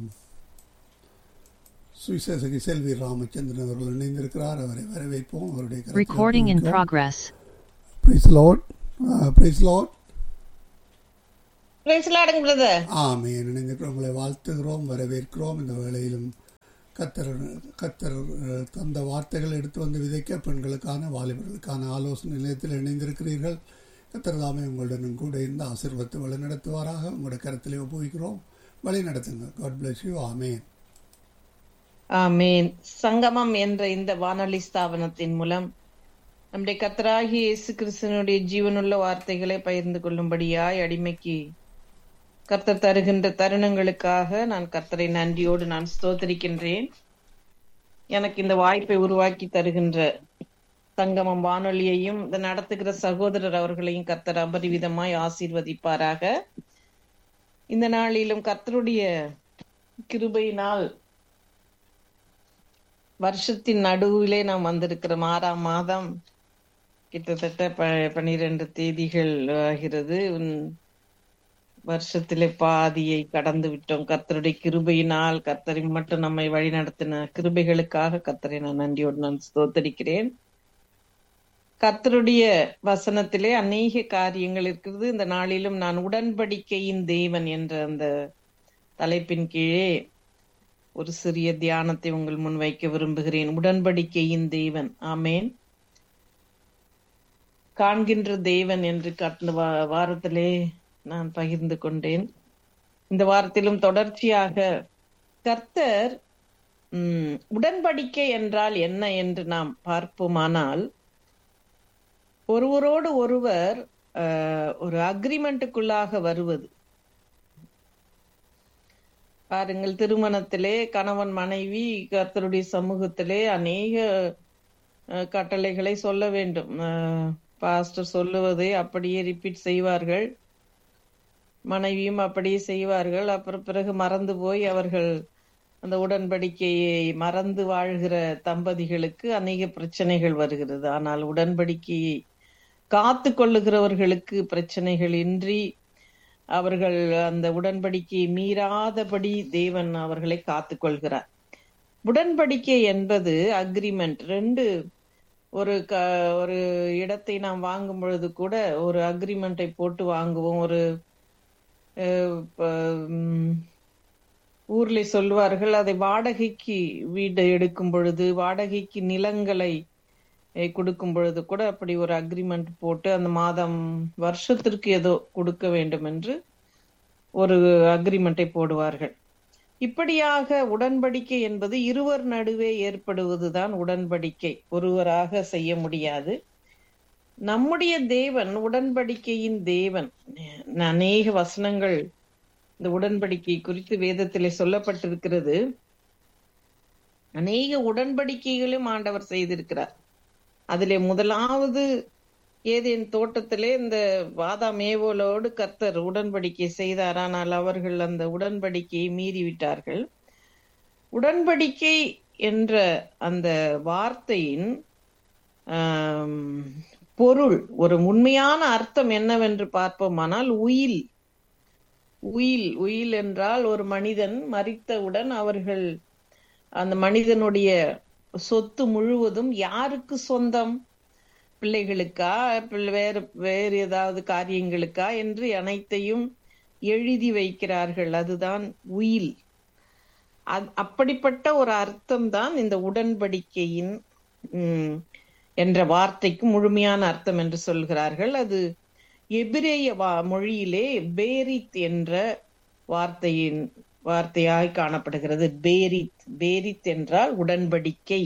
சுவிசேஷகி செல்வி ராமச்சந்திரன் அவர்கள் இணைந்திருக்கிறார் அவரை வரவேற்போம் அவருடைய Recording in progress. Praise lord praise lord பிரைஸ்லாடுங்க பிரதர் ஆமீன் இணைந்திருக்கிறோம் உங்களை வாழ்த்துகிறோம் வரவேற்கிறோம் இந்த வேளையிலும் கத்தர் கத்தர் அஹ், தந்த வார்த்தைகளை எடுத்து வந்து விதைக்க பெண்களுக்கான வாலிபர்களுக்கான ஆலோசனை நிலையத்தில் இணைந்திருக்கிறீர்கள் கத்தர் தாமே உங்களுடனும் கூட இருந்து ஆசீர்வத்து வழி நடத்துவாராக உங்களுடைய கருத்திலே ஒப்புவிக்கிறோம் வழி நடத்துங்க காட் பிளஸ் யூ ஆமேன் ஆமேன் சங்கமம் என்ற இந்த வானொலி ஸ்தாபனத்தின் மூலம் நம்முடைய கத்தராகி இயேசு கிறிஸ்தனுடைய ஜீவனுள்ள வார்த்தைகளை பகிர்ந்து கொள்ளும்படியாய் அடிமைக்கு கர்த்தர் தருகின்ற தருணங்களுக்காக நான் கர்த்தரை நன்றியோடு நான் ஸ்தோத்தரிக்கின்றேன் எனக்கு இந்த வாய்ப்பை உருவாக்கி தருகின்ற சங்கமம் வானொலியையும் இதை நடத்துகிற சகோதரர் அவர்களையும் கர்த்தர் அபரிவிதமாய் ஆசீர்வதிப்பாராக இந்த நாளிலும் கர்த்தருடைய கிருபையினால் வருஷத்தின் நடுவிலே நாம் வந்திருக்கிறோம் ஆறாம் மாதம் கிட்டத்தட்ட ப- பன்னிரண்டு தேதிகள் ஆகிறது உன் வருஷத்திலே பாதியை கடந்து விட்டோம் கர்த்தருடைய கிருபையினால் கர்த்தரை மட்டும் நம்மை வழிநடத்தின கிருபைகளுக்காக கர்த்தரை நான் நன்றியோடு நான் ஸ்தோத்தரிக்கிறேன் கர்த்தருடைய வசனத்திலே அநேக காரியங்கள் இருக்கிறது இந்த நாளிலும் நான் உடன்படிக்கையின் தேவன் என்ற அந்த தலைப்பின் கீழே ஒரு சிறிய தியானத்தை உங்கள் முன் வைக்க விரும்புகிறேன் உடன்படிக்கையின் தேவன் ஆமேன் காண்கின்ற தேவன் என்று கடந்த வா- வாரத்திலே நான் பகிர்ந்து கொண்டேன் இந்த வாரத்திலும் தொடர்ச்சியாக கர்த்தர் உம், உடன்படிக்கை என்றால் என்ன என்று நாம் பார்ப்போமானால் ஒருவரோடு ஒருவர் அஹ், ஒரு அக்ரிமெண்ட்டுக்குள்ளாக வருவது பாருங்கள் திருமணத்திலே கணவன் மனைவி கர்த்தருடைய சமூகத்திலே அநேக அஹ், கட்டளைகளை சொல்ல வேண்டும் பாஸ்டர் சொல்லுவதை அப்படியே ரிப்பீட் செய்வார்கள் மனைவியும் அப்படியே செய்வார்கள் அப்புறம் பிறகு மறந்து போய் அவர்கள் அந்த உடன்படிக்கையை மறந்து வாழ்கிற தம்பதிகளுக்கு அநேக பிரச்சனைகள் வருகிறது ஆனால் உடன்படிக்கையை காத்து கொள்ளுகிறவர்களுக்கு பிரச்சனைகள் இன்றி அவர்கள் அந்த உடன்படிக்கையை மீறாதபடி தேவன் அவர்களை காத்துக் கொள்கிறார் உடன்படிக்கை என்பது அக்ரிமெண்ட் ரெண்டு ஒரு க ஒரு இடத்தை நாம் வாங்கும் பொழுது கூட ஒரு அக்ரிமெண்ட்டை போட்டு வாங்குவோம் ஒரு அஹ், ப- உம், ஊர்ல சொல்வார்கள் அதை வாடகைக்கு வீடு எடுக்கும் பொழுது வாடகைக்கு நிலங்களை அஹ், கொடுக்கும் பொழுது கூட அப்படி ஒரு அக்ரிமெண்ட் போட்டு அந்த மாதம் வருஷத்திற்கு ஏதோ கொடுக்க வேண்டும் என்று ஒரு அக்ரிமெண்ட்டை போடுவார்கள் இப்படியாக உடன்படிக்கை என்பது இருவர் நடுவே ஏற்படுவதுதான் உடன்படிக்கை ஒருவராக செய்ய முடியாது நம்முடைய தேவன் உடன்படிக்கையின் தேவன் அநேக வசனங்கள் இந்த உடன்படிக்கை குறித்து வேதத்திலே சொல்லப்பட்டிருக்கிறது அநேக உடன்படிக்கைகளும் ஆண்டவர் செய்திருக்கிறார் அதிலே முதலாவது ஏதேன் தோட்டத்திலே இந்த வாதாம் ஏவோலோடு கர்த்தர் உடன்படிக்கை செய்தார் ஆனால் அவர்கள் அந்த உடன்படிக்கையை மீறிவிட்டார்கள் உடன்படிக்கை என்ற அந்த வார்த்தையின் ஆம், பொருள் ஒரு உண்மையான அர்த்தம் என்னவென்று பார்ப்போமானால் உயில் உயில் உயில் என்றால் ஒரு மனிதன் மரித்தவுடன் அவர்கள் அந்த மனிதனுடைய சொத்து முழுவதும் யாருக்கு சொந்தம் பிள்ளைகளுக்கா பிள்ளை- வேறு வேறு ஏதாவது காரியங்களுக்கா என்று அனைத்தையும் எழுதி வைக்கிறார்கள் அதுதான் உயில் அத்- அப்படிப்பட்ட ஒரு அர்த்தம் தான் இந்த உடன்படிக்கையின் உம், என்ற வார்த்தைக்கு முழுமையான அர்த்தம் என்று சொல்கிறார்கள் அது எபிரேய வா- மொழியிலே பேரித் என்ற வார்த்தையின் வார்த்தையாய் காணப்படுகிறது பேரித் பேரித் என்றால் உடன்படிக்கை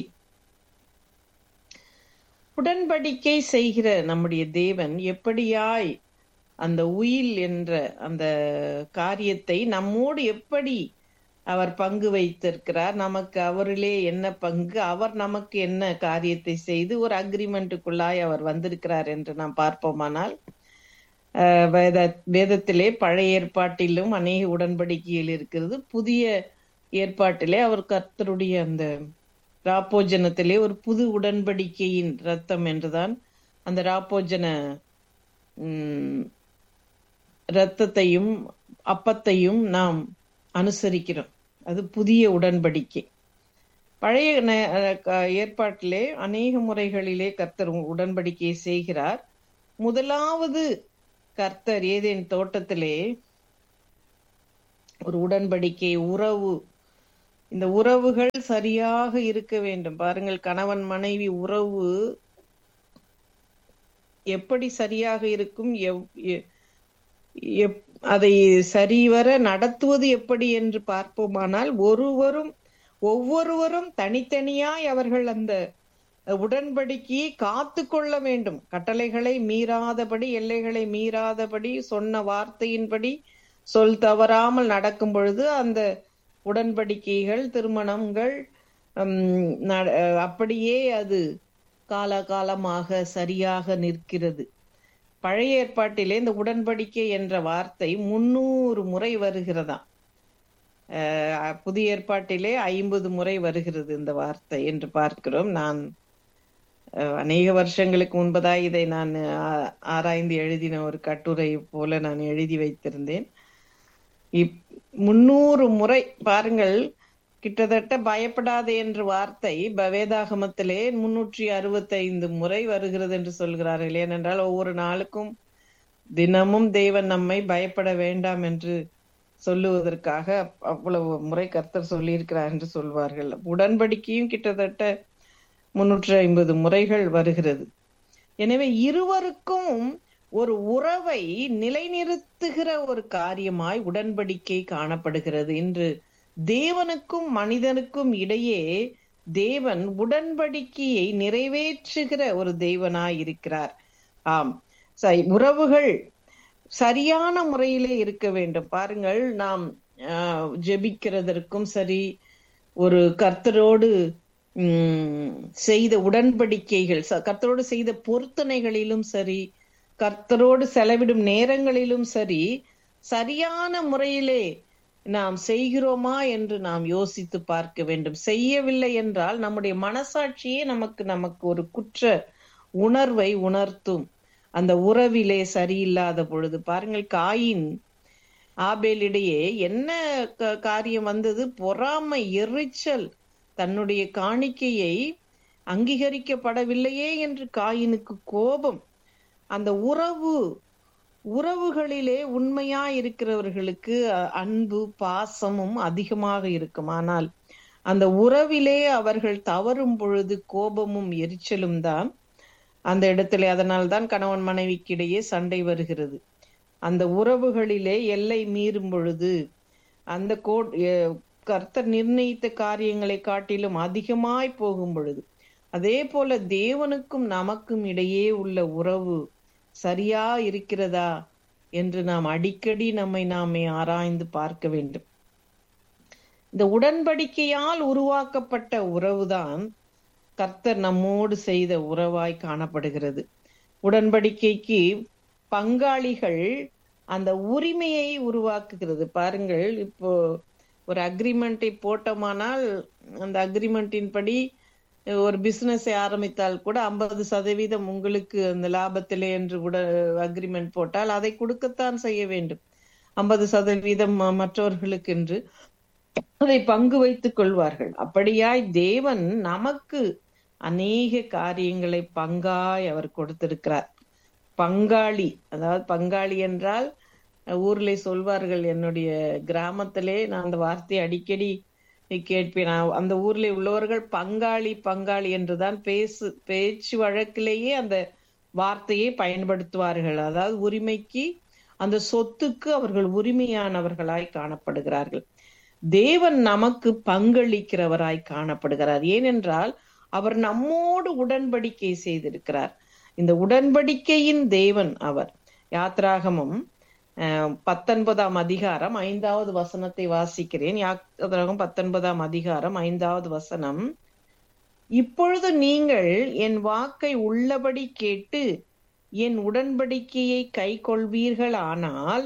உடன்படிக்கை செய்கிற நம்முடைய தேவன் எப்படியாய் அந்த உயில் என்ற அந்த காரியத்தை நம்மோடு எப்படி அவர் பங்கு வைத்திருக்கிறார் நமக்கு அவரிலே என்ன பங்கு அவர் நமக்கு என்ன காரியத்தை செய்து ஒரு அக்ரிமெண்ட்டுக்குள்ளாய் அவர் வந்திருக்கிறார் என்று நாம் பார்ப்போமானால் அஹ், வேத வேதத்திலே பழைய ஏற்பாட்டிலும் அநேக உடன்படிக்கைகள் இருக்கிறது புதிய ஏற்பாட்டிலே அவர் கர்த்தருடைய அந்த ராப்போஜனத்திலே ஒரு புது உடன்படிக்கையின் ரத்தம் என்றுதான் அந்த ராப்போஜன உம், இரத்தத்தையும் அப்பத்தையும் நாம் அனுசரிக்கிறோம் அது புதிய உடன்படிக்கை பழைய ந- அஹ் க- ஏற்பாட்டிலே அநேக முறைகளிலே கர்த்தர் உடன்படிக்கையை செய்கிறார் முதலாவது கர்த்தர் ஏதேன் தோட்டத்திலே ஒரு உடன்படிக்கை உறவு இந்த உறவுகள் சரியாக இருக்க வேண்டும் பாருங்கள் கணவன் மனைவி உறவு எப்படி சரியாக இருக்கும் எவ்- எ- எப்- அதை சரிவர நடத்துவது எப்படி என்று பார்ப்போமானால் ஒருவரும் ஒவ்வொருவரும் தனித்தனியாய் அவர்கள் அந்த உடன்படிக்கையை காத்து கொள்ள வேண்டும் கட்டளைகளை மீறாதபடி எல்லைகளை மீறாதபடி சொன்ன வார்த்தையின்படி சொல் தவறாமல் நடக்கும் பொழுது அந்த உடன்படிக்கைகள் திருமணங்கள் ஹம், நட- அப்படியே அது காலகாலமாக சரியாக நிற்கிறது பழைய ஏற்பாட்டிலே இந்த உடன்படிக்கை என்ற வார்த்தை முன்னூறு முறை வருகிறதாம் அஹ் புதிய ஏற்பாட்டிலே ஐம்பது முறை வருகிறது இந்த வார்த்தை என்று பார்க்கிறோம் நான் அஹ், அநேக வருஷங்களுக்கு முன்பதாய் இதை நான் ஆ- ஆராய்ந்து எழுதின ஒரு கட்டுரை போல நான் எழுதி வைத்திருந்தேன் இப் முன்னூறு முறை பாருங்கள் கிட்டத்தட்ட பயப்படாதே என்ற வார்த்தை ப- வேதாகமத்திலே முன்னூற்றி அறுபத்தைந்து முறை வருகிறது என்று சொல்கிறார்கள் ஏனென்றால் ஒவ்வொரு நாளுக்கும் தினமும் தேவன் நம்மை பயப்பட வேண்டாம் என்று சொல்லுவதற்காக அப்- அவ்வளவு முறை கர்த்தர் சொல்லியிருக்கிறார் என்று சொல்வார்கள் உடன்படிக்கையும் கிட்டத்தட்ட முன்னூற்றி ஐம்பது முறைகள் வருகிறது எனவே இருவருக்கும் ஒரு உறவை நிலைநிறுத்துகிற ஒரு காரியமாய் உடன்படிக்கை காணப்படுகிறது இன்று தேவனுக்கும் மனிதனுக்கும் இடையே தேவன் உடன்படிக்கையை நிறைவேற்றுகிற ஒரு தேவனாய் இருக்கிறார் ஆம் சரி உறவுகள் சரியான முறையிலே இருக்க வேண்டும் பாருங்கள் நாம் ஆஹ், ஜெபிக்கிறதற்கும் சரி ஒரு கர்த்தரோடு உம், செய்த உடன்படிக்கைகள் ச- கர்த்தரோடு செய்த பொருத்தனைகளிலும் சரி கர்த்தரோடு செலவிடும் நேரங்களிலும் சரி சரியான முறையிலே நாம் செய்கிறோமா என்று நாம் யோசித்து பார்க்க வேண்டும் செய்யவில்லை என்றால் நம்முடைய மனசாட்சியே நமக்கு நமக்கு ஒரு குற்ற உணர்வை உணர்த்தும் அந்த உறவிலே சரியில்லாத பொழுது பாருங்கள் காயின் ஆபேலிடையே என்ன க- காரியம் வந்தது பொறாமை எரிச்சல் தன்னுடைய காணிக்கையை அங்கீகரிக்கப்படவில்லையே என்று காயினுக்கு கோபம் அந்த உறவு உறவுகளிலே உண்மையா இருக்கிறவர்களுக்கு அ- அன்பு பாசமும் அதிகமாக இருக்கும் ஆனால் அந்த உறவிலே அவர்கள் தவறும் பொழுது கோபமும் எரிச்சலும் தான் அந்த இடத்திலே அதனால்தான் கணவன் மனைவிக்கு இடையே சண்டை வருகிறது அந்த உறவுகளிலே எல்லை மீறும் பொழுது அந்த கோ எ- கர்த்தர் நிர்ணயித்த காரியங்களை காட்டிலும் அதிகமாய் போகும் பொழுது அதே போல தேவனுக்கும் நமக்கும் இடையே உள்ள உறவு சரியா இருக்கிறதா என்று நாம் அடிக்கடி நம்மை நாமே ஆராய்ந்து பார்க்க வேண்டும் இந்த உடன்படிக்கையால் உருவாக்கப்பட்ட உறவுதான் கர்த்தர் நம்மோடு செய்த உறவாய் காணப்படுகிறது உடன்படிக்கைக்கு பங்காளிகள் அந்த உரிமையை உருவாக்குகிறது பாருங்கள் இப்போ ஒரு அக்ரிமெண்ட்டை போட்டோமானால் அந்த அக்ரிமெண்டின் படி ஒரு பிசினஸ் ஆரம்பித்தால் கூட ஐம்பது சதவீதம் உங்களுக்கு அந்த லாபத்திலே என்று உட அக்ரிமெண்ட் போட்டால் அதை கொடுக்கத்தான் செய்ய வேண்டும் ஐம்பது சதவீதம் ம- மற்றவர்களுக்கு என்று அதை பங்கு வைத்துக் கொள்வார்கள் அப்படியாய் தேவன் நமக்கு அநேக காரியங்களை பங்காய் அவர் கொடுத்திருக்கிறார் பங்காளி அதாவது பங்காளி என்றால் ஊர்ல சொல்வார்கள் என்னுடைய கிராமத்திலே நான் அந்த வார்த்தையை அடிக்கடி கேட்பேன் நான் அந்த ஊர்ல உள்ளவர்கள் பங்காளி பங்காளி என்றுதான் பேசு பேச்சு வழக்கிலேயே அந்த வார்த்தையை பயன்படுத்துவார்கள் அதாவது உரிமைக்கு அந்த சொத்துக்கு அவர்கள் உரிமையானவர்களாய் காணப்படுகிறார்கள் தேவன் நமக்கு பங்களிக்கிறவராய் காணப்படுகிறார் ஏனென்றால் அவர் நம்மோடு உடன்படிக்கை செய்திருக்கிறார் இந்த உடன்படிக்கையின் தேவன் அவர் யாத்ராகமம் அஹ், பத்தொன்பதாம் அதிகாரம் ஐந்தாவது வசனத்தை வாசிக்கிறேன் யாத்ராகம் பத்தொன்பதாம் அதிகாரம் ஐந்தாவது வசனம் இப்பொழுது நீங்கள் என் வாக்கை உள்ளபடி கேட்டு என் உடன்படிக்கையை கை கொள்வீர்களானால்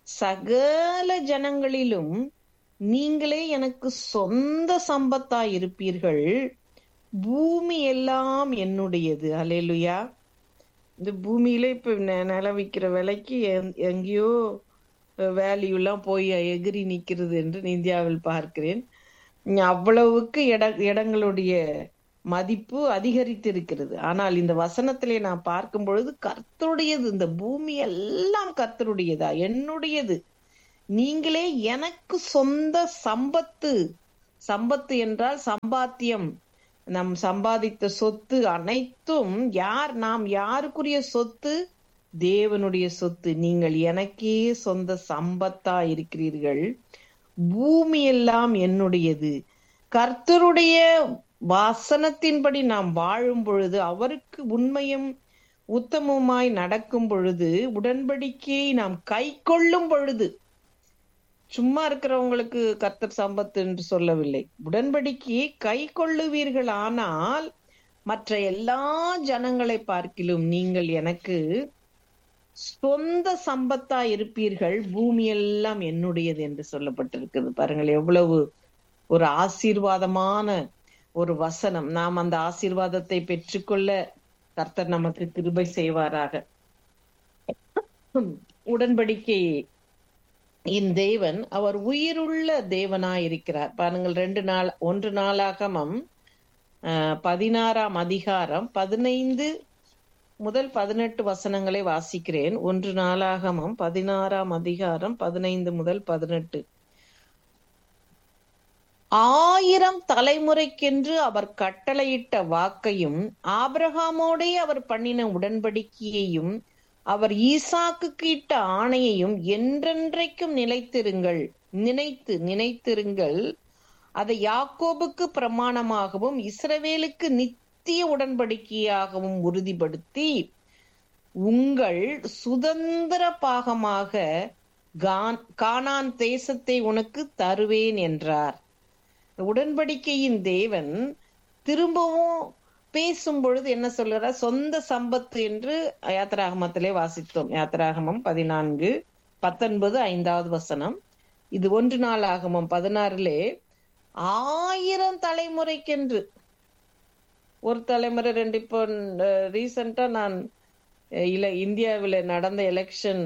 சகல ஜனங்களிலும் நீங்களே எனக்கு சொந்த சம்பத்தாய் இருப்பீர்கள் பூமி எல்லாம் என்னுடையது அலேலுயா இந்த பூமியில இப்ப நெ- நிலம் விக்கிற விலைக்கு எங்- எங்கேயோ வேல்யூ எல்லாம் போய் எகிரி நிக்கிறது என்று இந்தியாவில் பார்க்கிறேன் உம் அவ்வளவுக்கு இட இடங்களுடைய மதிப்பு அதிகரித்திருக்கிறது ஆனால் இந்த வசனத்திலே நான் பார்க்கும் பொழுது கர்த்தருடையது இந்த பூமி எல்லாம் கர்த்தருடையதா என்னுடையது நீங்களே எனக்கு சொந்த சம்பத்து சம்பத்து என்றால் சம்பாத்தியம் நம் சம்பாதித்த சொத்து அனைத்தும் யார் நாம் யாருக்குரிய சொத்து தேவனுடைய சொத்து நீங்கள் எனக்கே சொந்த சம்பத்தா இருக்கிறீர்கள் பூமி எல்லாம் என்னுடையது கர்த்தருடைய வாசனத்தின்படி நாம் வாழும் பொழுது அவருக்கு உண்மையும் உத்தமமாய் நடக்கும் பொழுது உடன்படிக்கையை நாம் கை கொள்ளும் பொழுது சும்மா இருக்கிறவங்களுக்கு கர்த்தர் சம்பத்து என்று சொல்லவில்லை உடன்படிக்கையை கை கொள்ளுவீர்கள் ஆனால் மற்ற எல்லா ஜனங்களை பார்க்கிலும் நீங்கள் எனக்கு சொந்த சம்பத்தா இருப்பீர்கள் பூமி எல்லாம் என்னுடையது என்று சொல்லப்பட்டிருக்கிறது பாருங்கள் எவ்வளவு ஒரு ஆசீர்வாதமான ஒரு வசனம் நாம் அந்த ஆசீர்வாதத்தை பெற்றுக்கொள்ள கர்த்தர் நமக்கு கிருபை செய்வாராக உடன்படிக்கை இன் தேவன் அவர் உயிருள்ள தேவனாய் இருக்கிறார் பாருங்கள் ரெண்டு நாள் ஒன்று நாளாகமம் அஹ், பதினாறாம் அதிகாரம் பதினைந்து முதல் பதினெட்டு வசனங்களை வாசிக்கிறேன் ஒன்று நாளாகமம் பதினாறாம் அதிகாரம் பதினைந்து முதல் பதினெட்டு ஆயிரம் தலைமுறைக்கென்று அவர் கட்டளையிட்ட வாக்கையும் ஆபிரகாமோடே அவர் பண்ணின உடன்படிக்கையையும் அவர் ஈசாக்குக்கு இட்ட ஆணையையும் என்றென்றைக்கும் நிலைத்திருங்கள் நினைத்து நினைத்திருங்கள் அதை யாக்கோபுக்கு பிரமாணமாகவும் இஸ்ரவேலுக்கு நித்திய உடன்படிக்கையாகவும் உறுதிப்படுத்தி உங்கள் சுதந்திர பாகமாக கான்- கானான் தேசத்தை உனக்கு தருவேன் என்றார் உடன்படிக்கையின் தேவன் திரும்பவும் பேசும் பொழுது என்ன சொல்கிறார் சொந்த சம்பத்து என்று யாத்திராகமத்திலே வாசித்தோம் யாத்திராகமம் பதினான்கு பத்தொன்பது ஐந்தாவது வசனம் இது ஒன்று நாள் ஆகமம் பதினாறுலே ஆயிரம் தலைமுறைக்கென்று ஒரு தலைமுறை ரெண்டு இப்போ ரீசெண்டா நான் அஹ், இல்ல இந்தியாவில் நடந்த எலெக்ஷன்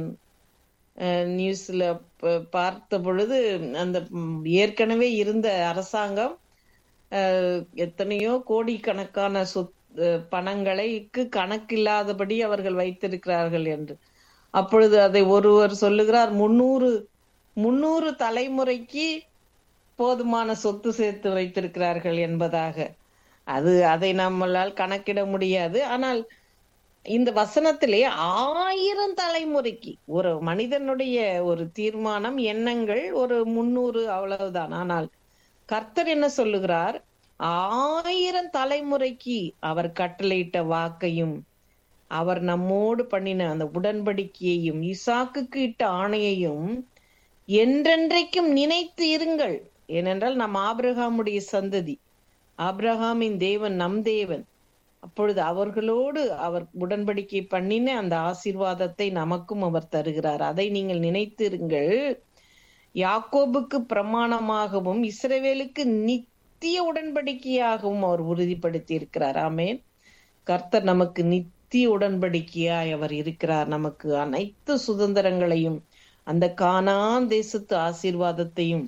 நியூஸ்ல பார்த்த பொழுது அந்த ம், ஏற்கனவே இருந்த அரசாங்கம் அஹ், எத்தனையோ கோடிக்கணக்கான சொத் அஹ், பணங்களைக்கு கணக்கில்லாதபடி அவர்கள் வைத்திருக்கிறார்கள் என்று அப்பொழுது அதை ஒருவர் சொல்லுகிறார் முன்னூறு முன்னூறு தலைமுறைக்கு போதுமான சொத்து சேர்த்து வைத்திருக்கிறார்கள் என்பதாக அது அதை நம்மளால் கணக்கிட முடியாது ஆனால் இந்த வசனத்திலே ஆயிரம் தலைமுறைக்கு ஒரு மனிதனுடைய ஒரு தீர்மானம் எண்ணங்கள் ஒரு முன்னூறு அவ்வளவுதான் ஆனால் கர்த்தர் என்ன சொல்லுகிறார் ஆயிரம் தலைமுறைக்கு அவர் கட்டளையிட்ட வாக்கையும் அவர் நம்மோடு பண்ணின அந்த உடன்படிக்கையையும் ஈசாக்குக்கு இட்ட ஆணையையும் என்றென்றைக்கும் நினைத்து இருங்கள் ஏனென்றால் நம் ஆபிரகாமுடைய சந்ததி ஆபிரகாமின் தேவன் நம் தேவன் அப்பொழுது அவர்களோடு அவர் உடன்படிக்கை பண்ணின அந்த ஆசீர்வாதத்தை நமக்கும் அவர் தருகிறார் அதை நீங்கள் நினைத்திருங்கள் யாக்கோபுக்கு பிரமாணமாகவும் இஸ்ரவேலுக்கு நித்திய உடன்படிக்கையாகவும் அவர் உறுதிப்படுத்தி இருக்கிறார் ஆமேன் கர்த்தர் நமக்கு நித்திய உடன்படிக்கையாய் அவர் இருக்கிறார் நமக்கு அனைத்து சுதந்திரங்களையும் அந்த கானான் தேசத்து ஆசீர்வாதத்தையும்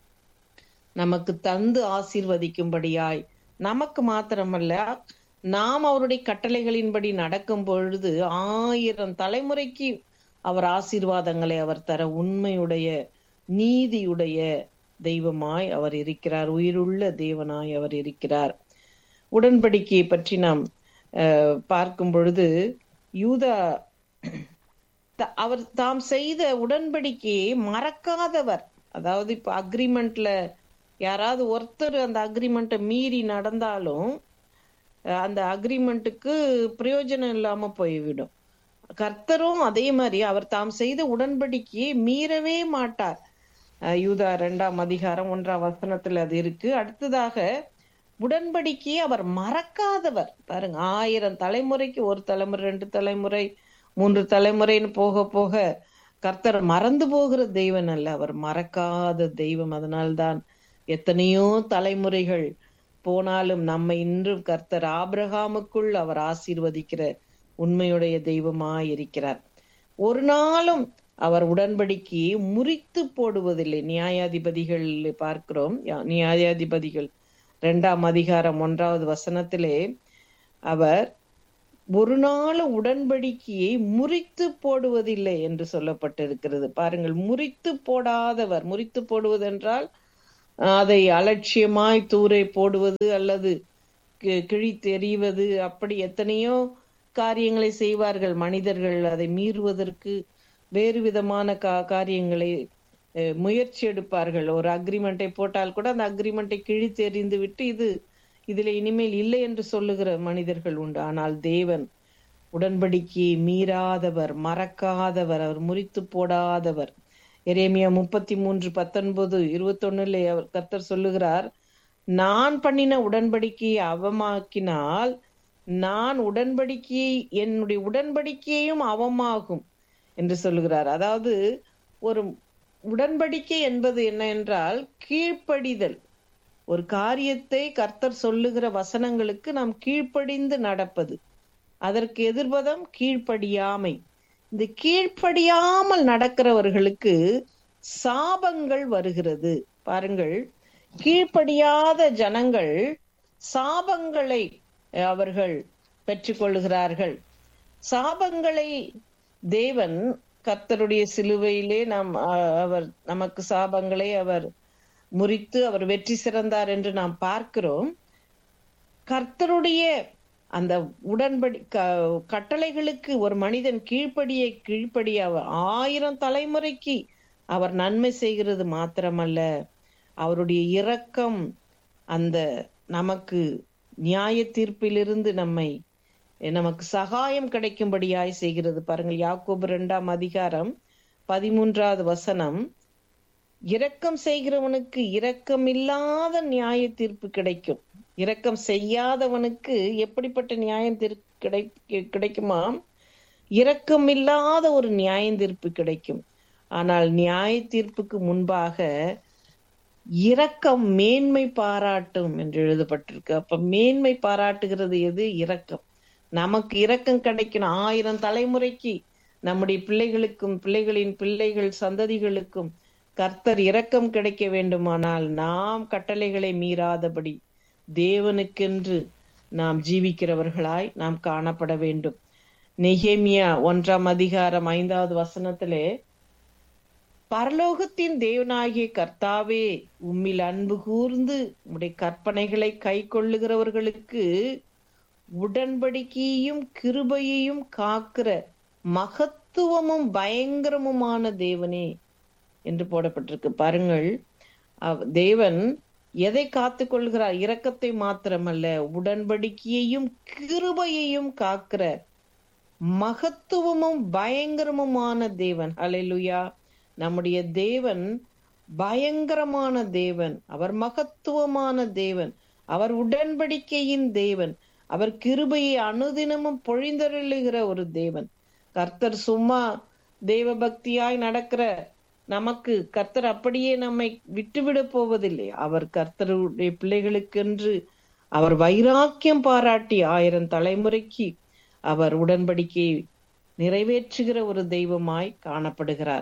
நமக்கு தந்து ஆசீர்வதிக்கும்படியாய் நமக்கு மாத்திரமல்ல நாம் அவருடைய கட்டளைகளின்படி நடக்கும் பொழுது ஆயிரம் தலைமுறைக்கு அவர் ஆசீர்வாதங்களை அவர் தர உண்மையுடைய நீதியுடைய தெய்வமாய் அவர் இருக்கிறார் உயிருள்ள தேவனாய் அவர் இருக்கிறார் உடன்படிக்கையை பற்றி நாம் அஹ், பார்க்கும் பொழுது யூதா த- அவர் தாம் செய்த உடன்படிக்கையை மறக்காதவர் அதாவது இப்ப அக்ரிமெண்ட்ல யாராவது ஒருத்தர் அந்த அக்ரிமெண்ட்டை மீறி நடந்தாலும் அஹ், அந்த அக்ரிமெண்ட்டுக்கு பிரயோஜனம் இல்லாம போய்விடும் கர்த்தரும் அதே மாதிரி அவர் தாம் செய்த உடன்படிக்கையை மீறவே மாட்டார் அஹ், யூதா இரண்டாம் அதிகாரம் ஒன்றாம் வசனத்துல அது இருக்கு அடுத்ததாக உடன்படிக்கையை அவர் மறக்காதவர் பாருங்க ஆயிரம் தலைமுறைக்கு ஒரு தலைமுறை ரெண்டு தலைமுறை மூன்று தலைமுறைன்னு போக போக கர்த்தர் மறந்து போகிற தெய்வன் அல்ல அவர் மறக்காத தெய்வம் அதனால்தான் எத்தனையோ தலைமுறைகள் போனாலும் நம்மை இன்றும் கர்த்தர் ஆபிரகாமுக்குள் அவர் ஆசீர்வதிக்கிற உண்மையுடைய தெய்வமாய் இருக்கிறார் ஒரு நாளும் அவர் உடன்படிக்கையை முறித்து போடுவதில்லை நியாயாதிபதிகள் பார்க்கிறோம் யா- நியாயாதிபதிகள் இரண்டாம் அதிகாரம் ஒன்றாவது வசனத்திலே அவர் ஒரு நாள் உடன்படிக்கையை முறித்து போடுவதில்லை என்று சொல்லப்பட்டிருக்கிறது பாருங்கள் முறித்து போடாதவர் முறித்து போடுவதென்றால் அதை அலட்சியமாய் தூரை போடுவது அல்லது கி- கிழித்தெறிவது அப்படி எத்தனையோ காரியங்களை செய்வார்கள் மனிதர்கள் அதை மீறுவதற்கு வேறு விதமான கா காரியங்களை அஹ், முயற்சி எடுப்பார்கள் ஒரு அக்ரிமெண்ட்டை போட்டால் கூட அந்த அக்ரிமெண்ட்டை கிழித்து எறிந்து விட்டு இது இதில் இனிமேல் இல்லை என்று சொல்லுகிற மனிதர்கள் உண்டு ஆனால் தேவன் உடன்படிக்கையை மீறாதவர் மறக்காதவர் அவர் முறித்து போடாதவர் எரேமியா முப்பத்தி மூன்று பத்தொன்பது இருபத்தொன்னுல அவர் கர்த்தர் சொல்லுகிறார் நான் பண்ணின உடன்படிக்கையை அவமாக்கினால் நான் உடன்படிக்கையை என்னுடைய உடன்படிக்கையையும் அவமாகும் என்று சொல்லுகிறார் அதாவது ஒரு உடன்படிக்கை என்பது என்ன என்றால் கீழ்ப்படிதல் ஒரு காரியத்தை கர்த்தர் சொல்லுகிற வசனங்களுக்கு நாம் கீழ்ப்படிந்து நடப்பது அதற்கு எதிர்பதம் கீழ்ப்படியாமை இந்த கீழ்ப்படியாமல் நடக்கிறவர்களுக்கு சாபங்கள் வருகிறது பாருங்கள் கீழ்ப்படியாத ஜனங்கள் சாபங்களை அவர்கள் பெற்றுக்கொள்கிறார்கள் சாபங்களை தேவன் கர்த்தருடைய சிலுவையிலே நாம் அ- அவர் நமக்கு சாபங்களை அவர் முறித்து அவர் வெற்றி சிறந்தார் என்று நாம் பார்க்கிறோம் கர்த்தருடைய அந்த உடன்படி க- கட்டளைகளுக்கு ஒரு மனிதன் கீழ்ப்படிய கீழ்ப்படிய அவர் ஆயிரம் தலைமுறைக்கு அவர் நன்மை செய்கிறது மாத்திரமல்ல அவருடைய இரக்கம் அந்த நமக்கு நியாய தீர்ப்பிலிருந்து நம்மை நமக்கு சகாயம் கிடைக்கும்படியாய் செய்கிறது பாருங்கள் யாக்கோபு இரண்டாம் அதிகாரம் பதிமூன்றாவது வசனம் இரக்கம் செய்கிறவனுக்கு இரக்கமில்லாத நியாய தீர்ப்பு கிடைக்கும் இரக்கம் செய்யாதவனுக்கு எப்படிப்பட்ட நியாயம் தீர்ப்பு கிடை கிடைக்குமாம் இரக்கமில்லாத ஒரு நியாய தீர்ப்பு கிடைக்கும் ஆனால் நியாய தீர்ப்புக்கு முன்பாக இரக்கம் மேன்மை பாராட்டும் என்று எழுதப்பட்டிருக்கு அப்ப மேன்மை பாராட்டுகிறது எது இரக்கம் நமக்கு இரக்கம் கிடைக்கணும் ஆயிரம் தலைமுறைக்கு நம்முடைய பிள்ளைகளுக்கும் பிள்ளைகளின் பிள்ளைகள் சந்ததிகளுக்கும் கர்த்தர் இரக்கம் கிடைக்க வேண்டுமானால் நாம் கட்டளைகளை மீறாதபடி தேவனுக்கென்று நாம் ஜீவிக்கிறவர்களாய் நாம் காணப்பட வேண்டும் நெகேமியா ஒன்றாம் அதிகாரம் ஐந்தாவது வசனத்திலே பரலோகத்தின் தேவனாகிய கர்த்தாவே உம்மில் அன்பு கூர்ந்து உம்முடைய கற்பனைகளை கை கொள்ளுகிறவர்களுக்கு உடன்படிக்கையையும் கிருபையையும் காக்கிற மகத்துவமும் பயங்கரமுமான தேவனே என்று போடப்பட்டிருக்கு பாருங்கள் அவ்- தேவன் எதை காத்து கொள்கிறார் இரக்கத்தை மாத்திரமல்ல உடன்படிக்கையையும் கிருபையையும் காக்கிற மகத்துவமும் பயங்கரமுமான தேவன் அல்லேலூயா நம்முடைய தேவன் பயங்கரமான தேவன் அவர் மகத்துவமான தேவன் அவர் உடன்படிக்கையின் தேவன் அவர் கிருபையை அனுதினமும் பொழிந்தருளுகிற ஒரு தேவன் கர்த்தர் சும்மா தேவ பக்தியாய் நடக்கிற நமக்கு கர்த்தர் அப்படியே நம்மை விட்டுவிட போவதில்லை அவர் கர்த்தருடைய பிள்ளைகளுக்கென்று அவர் வைராக்கியம் பாராட்டி ஆயிரம் தலைமுறைக்கு அவர் உடன்படிக்கையை நிறைவேற்றுகிற ஒரு தெய்வமாய் காணப்படுகிறார்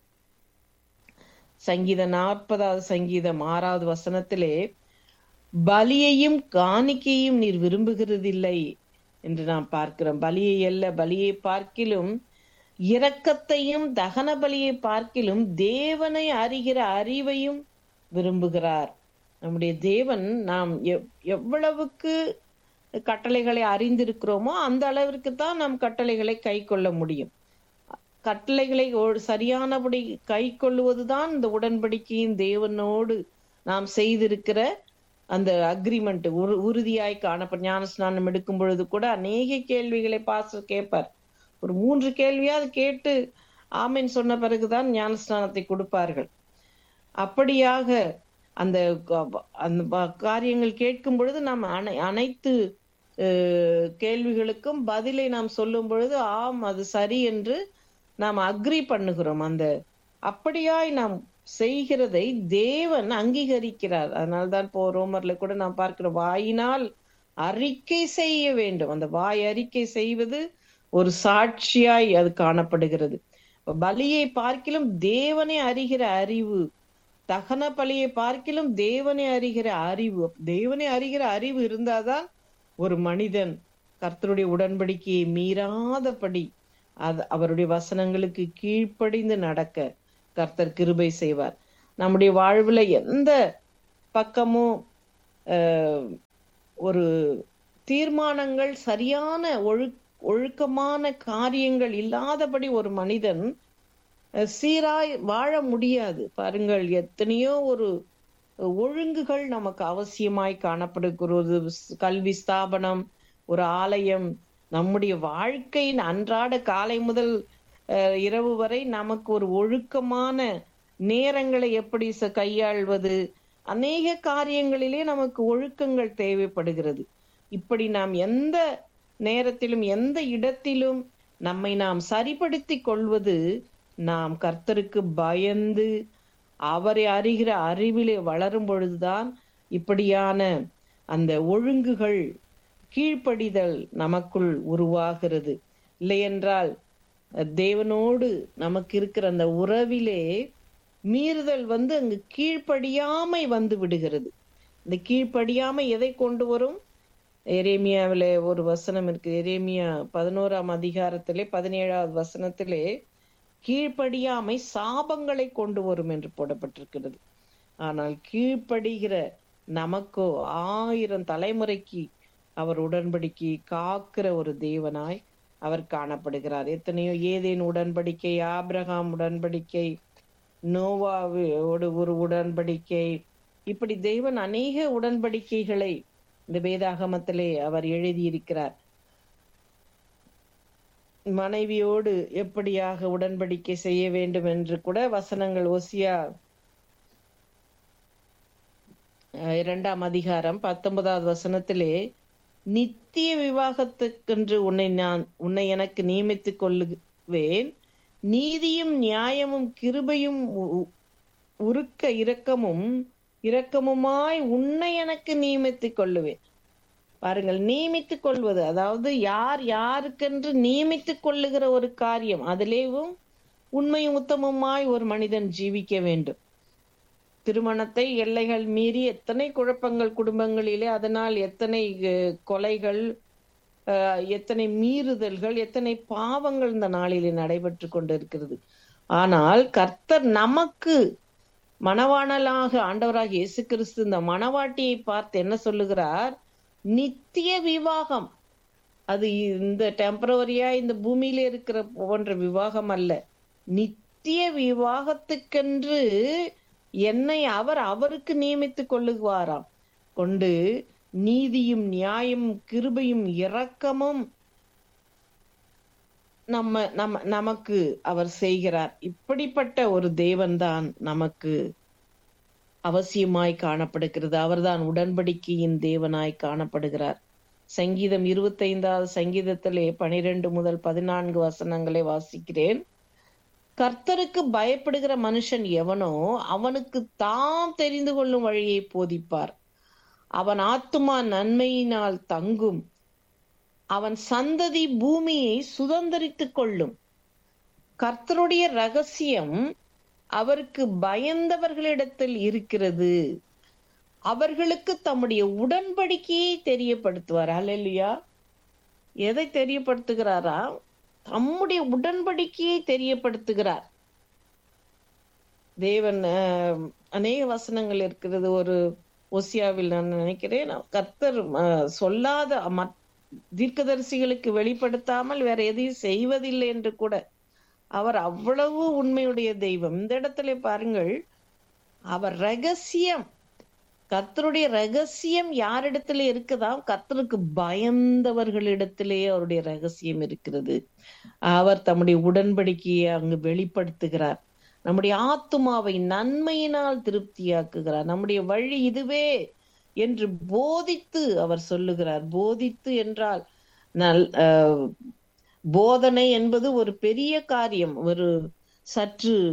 சங்கீத நாற்பதாவது சங்கீதம் ஆறாவது வசனத்திலே பலியையும் காணிக்கையும் நீர் விரும்புகிறதில்லை என்று நாம் பார்க்கிறோம் பலியை அல்ல பலியை பார்க்கிலும் இரக்கத்தையும் தகன பலியை பார்க்கிலும் தேவனை அறிகிற அறிவையும் விரும்புகிறார் நம்முடைய தேவன் நாம் எவ்- எவ்வளவுக்கு கட்டளைகளை அறிந்திருக்கிறோமோ அந்த அளவிற்கு தான் நாம் கட்டளைகளை கை கொள்ள முடியும் கட்டளைகளை ஒரு சரியானபடி கை கொள்ளுவதுதான் இந்த உடன்படிக்கையின் தேவனோடு நாம் செய்திருக்கிற அந்த அக்ரிமெண்ட் உறுதியாய் காணப்படும் ஞான ஸ்நானம் எடுக்கும் பொழுது கூட அநேக கேள்விகளை பாஸ்டர் கேட்பார் ஒரு மூன்று கேள்வியாவது கேட்டு ஆமென் சொன்ன பிறகுதான் ஞான ஸ்நானத்தை கொடுப்பார்கள் அப்படியாக அந்த க- அந்த ப- காரியங்கள் கேட்கும் பொழுது நாம் அனை அனைத்து அஹ், கேள்விகளுக்கும் பதிலை நாம் சொல்லும் பொழுது ஆம் அது சரி என்று நாம் அக்ரி பண்ணுகிறோம் அந்த அப்படியாய் நாம் செய்கிறதை தேவன் அங்கீகரிக்கிறார் அதனால்தான் இப்போ ரோமர்ல கூட நாம் பார்க்கிற வாயினால் அறிக்கை செய்ய வேண்டும் அந்த வாய் அறிக்கை செய்வது ஒரு சாட்சியாய் அது காணப்படுகிறது இப்ப பலியை பார்க்கிலும் தேவனை அறிகிற அறிவு தகன பலியை பார்க்கிலும் தேவனை அறிகிற அறிவு தேவனை அறிகிற அறிவு இருந்தாதான் ஒரு மனிதன் கர்த்தருடைய உடன்படிக்கையை மீறாதபடி அது அவருடைய வசனங்களுக்கு கீழ்ப்படிந்து நடக்க கர்த்தர் கிருபை செய்வார் நம்முடைய வாழ்வுல எந்த பக்கமும் அஹ், ஒரு தீர்மானங்கள் சரியான ஒழு ஒழுக்கமான காரியங்கள் இல்லாதபடி ஒரு மனிதன் அஹ், சீராய் வாழ முடியாது பாருங்கள் எத்தனையோ ஒரு ஒழுங்குகள் நமக்கு அவசியமாய் காணப்படுகிறது கல்வி ஸ்தாபனம் ஒரு ஆலயம் நம்முடைய வாழ்க்கையின் அன்றாட காலை முதல் அஹ், இரவு வரை நமக்கு ஒரு ஒழுக்கமான நேரங்களை எப்படி ச- கையாள்வது அநேக காரியங்களிலே நமக்கு ஒழுக்கங்கள் தேவைப்படுகிறது இப்படி நாம் எந்த நேரத்திலும் எந்த இடத்திலும் நம்மை நாம் சரிப்படுத்திக் கொள்வது நாம் கர்த்தருக்கு பயந்து அவரை அறிகிற அறிவிலே வளரும் பொழுதுதான் இப்படியான அந்த ஒழுங்குகள் கீழ்ப்படிதல் நமக்குள் உருவாகிறது இல்லையென்றால் அஹ், தேவனோடு நமக்கு இருக்கிற அந்த உறவிலே மீறுதல் வந்து அங்கு கீழ்ப்படியாமை வந்து விடுகிறது இந்த கீழ்ப்படியாமை எதை கொண்டு வரும் எரேமியாவில ஒரு வசனம் இருக்கு எரேமியா பதினோராம் அதிகாரத்திலே பதினேழாவது வசனத்திலே கீழ்ப்படியாமை சாபங்களை கொண்டு வரும் என்று போடப்பட்டிருக்கிறது ஆனால் கீழ்ப்படுகிற நமக்கோ ஆயிரம் தலைமுறைக்கு அவர் உடன்படிக்கை காக்கிற ஒரு தேவனாய் அவர் காணப்படுகிறார் எத்தனையோ ஏதேன் உடன்படிக்கை ஆபிரகாம் உடன்படிக்கை நோவாவோடு ஒரு உடன்படிக்கை இப்படி தேவன் அநேக உடன்படிக்கைகளை இந்த வேதாகமத்திலே அவர் எழுதியிருக்கிறார் மனைவியோடு எப்படியாக உடன்படிக்கை செய்ய வேண்டும் என்று கூட வசனங்கள் ஒசியா அஹ், இரண்டாம் அதிகாரம் பத்தொன்பதாவது வசனத்திலே நித்திய விவாகத்துக்கென்று உன்னை நான் உன்னை எனக்கு நியமித்துக் கொள்ளுவேன் நீதியும் நியாயமும் கிருபையும் உ- உ- உருக்க இரக்கமும் இரக்கமுமாய் உன்னை எனக்கு நியமித்துக் கொள்ளுவேன் பாருங்கள் நியமித்துக் கொள்வது அதாவது யார் யாருக்கென்று நியமித்துக் கொள்ளுகிற ஒரு காரியம் அதிலேயும் உண்மையும் உத்தமமாய் ஒரு மனிதன் ஜீவிக்க வேண்டும் திருமணத்தை எல்லைகள் மீறி எத்தனை குழப்பங்கள் குடும்பங்களிலே அதனால் எத்தனை அஹ், கொலைகள் அஹ், எத்தனை மீறுதல்கள் எத்தனை பாவங்கள் இந்த நாளிலே நடைபெற்று கொண்டிருக்கிறது ஆனால் கர்த்தர் நமக்கு மணவாளனாக ஆண்டவராக இயேசு கிறிஸ்து இந்த மணவாட்டியை பார்த்து என்ன சொல்லுகிறார் நித்திய விவாகம் அது இந்த டெம்பரவரியா இந்த பூமியில இருக்கிற போன்ற விவாகம் அல்ல நித்திய விவாகத்துக்கென்று என்னை அவர் அவருக்கு நியமித்துக் கொள்ளுவாராம் கொண்டு நீதியும் நியாயமும் கிருபையும் இரக்கமும் நம்ம நம்ம நமக்கு அவர் செய்கிறார் இப்படிப்பட்ட ஒரு தேவன்தான் நமக்கு அவசியமாய் காணப்படுகிறது அவர்தான் உடன்படிக்கையின் தேவனாய் காணப்படுகிறார் சங்கீதம் இருபத்தைந்தாவது சங்கீதத்திலே பனிரெண்டு முதல் பதினான்கு வசனங்களை வாசிக்கிறேன் கர்த்தருக்கு பயப்படுகிற மனுஷன் எவனோ அவனுக்கு தாம் தெரிந்து கொள்ளும் வழியை போதிப்பார் அவன் ஆத்துமா நன்மையினால் தங்கும் அவன் சந்ததி பூமியை சுதந்தரித்துக் கொள்ளும் கர்த்தருடைய ரகசியம் அவருக்கு பயந்தவர்களிடத்தில் இருக்கிறது அவர்களுக்கு தம்முடைய உடன்படிக்கையை தெரியப்படுத்துவார் அல்லையா எதை தெரியப்படுத்துகிறாரா தம்முடைய உடன்படிக்கையை தெரியப்படுத்துகிறார் தேவன் ஆஹ், அநேக வசனங்கள் இருக்கிறது ஒரு ஒசியாவில் நான் நினைக்கிறேன் கர்த்தர் ஆஹ், சொல்லாத மற்- தீர்க்கதரிசிகளுக்கு வெளிப்படுத்தாமல் வேற எதையும் செய்வதில்லை என்று கூட அவர் அவ்வளவு உண்மையுடைய தெய்வம் இந்த இடத்துல பாருங்கள் அவர் ரகசியம் கர்த்தருடைய ரகசியம் யாரிடத்துல இருக்குதா கர்த்தருக்கு பயந்தவர்களிடத்திலே அவருடைய ரகசியம் இருக்கிறது அவர் தம்முடைய உடன்படிக்கையை அங்கு வெளிப்படுத்துகிறார் நம்முடைய ஆத்துமாவை நன்மையினால் திருப்தியாக்குகிறார் நம்முடைய வழி இதுவே என்று போதித்து அவர் சொல்லுகிறார் போதித்து என்றால் நல் ஆஹ், போதனை என்பது ஒரு பெரிய காரியம் ஒரு சற்று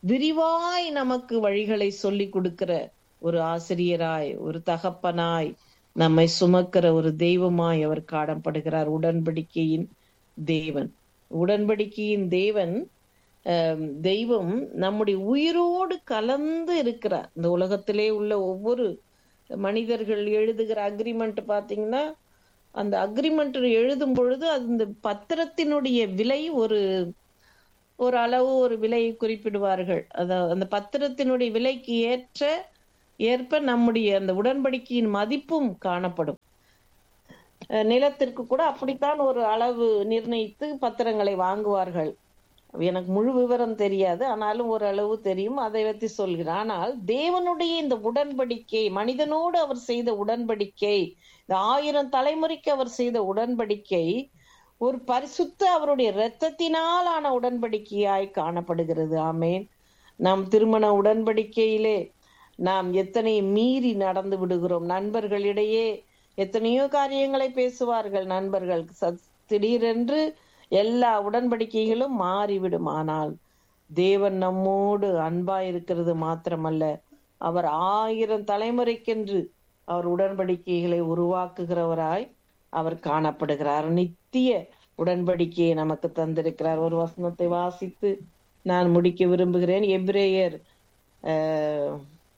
விரிவாய் நமக்கு வழிகளை சொல்லி கொடுக்கிற ஒரு ஆசிரியராய் ஒரு தகப்பனாய் நம்மை சுமக்கிற ஒரு தெய்வமாய் அவர் காணப்படுகிறார் உடன்படிக்கையின் தேவன் உடன்படிக்கையின் தேவன் ஆம், தெய்வம் நம்முடைய உயிரோடு கலந்து இருக்கிறார் இந்த உலகத்திலே உள்ள ஒவ்வொரு மனிதர்கள் எழுதுகிற அக்ரிமெண்ட் பாத்தீங்கன்னா அந்த அக்ரிமெண்ட் எழுதும் பொழுது அந்த பத்திரத்தினுடைய விலை ஒரு ஒரு அளவு ஒரு விலையை குறிப்பிடுவார்கள் அதாவது அந்த பத்திரத்தினுடைய விலைக்கு ஏற்ற ஏற்ப நம்முடைய அந்த உடன்படிக்கையின் மதிப்பும் காணப்படும் அஹ் நிலத்திற்கு கூட அப்படித்தான் ஒரு அளவு நிர்ணயித்து பத்திரங்களை வாங்குவார்கள் எனக்கு முழு விவரம் தெரியாது ஆனாலும் ஒரு அளவு தெரியும் அதை பற்றி சொல்கிறேன் ஆனால் தேவனுடைய இந்த உடன்படிக்கை மனிதனோடு அவர் செய்த உடன்படிக்கை இந்த ஆயிரம் தலைமுறைக்கு அவர் செய்த உடன்படிக்கை ஒரு பரிசுத்த அவருடைய இரத்தத்தினால் ஆன உடன்படிக்கையாய் காணப்படுகிறது ஆமேன் நாம் திருமண உடன்படிக்கையிலே நாம் எத்தனை மீறி நடந்து விடுகிறோம் நண்பர்களிடையே எத்தனையோ காரியங்களை பேசுவார்கள் நண்பர்கள் சத்- திடீரென்று எல்லா உடன்படிக்கைகளும் மாறிவிடும் ஆனால் தேவன் நம்மோடு அன்பா இருக்கிறது மாத்திரமல்ல அவர் ஆயிரம் தலைமுறைக்கென்று அவர் உடன்படிக்கைகளை உருவாக்குகிறவராய் அவர் காணப்படுகிறார் நித்திய உடன்படிக்கையை நமக்கு தந்திருக்கிறார் ஒரு வசனத்தை வாசித்து நான் முடிக்க விரும்புகிறேன் எபிரேயர் ஆஹ்,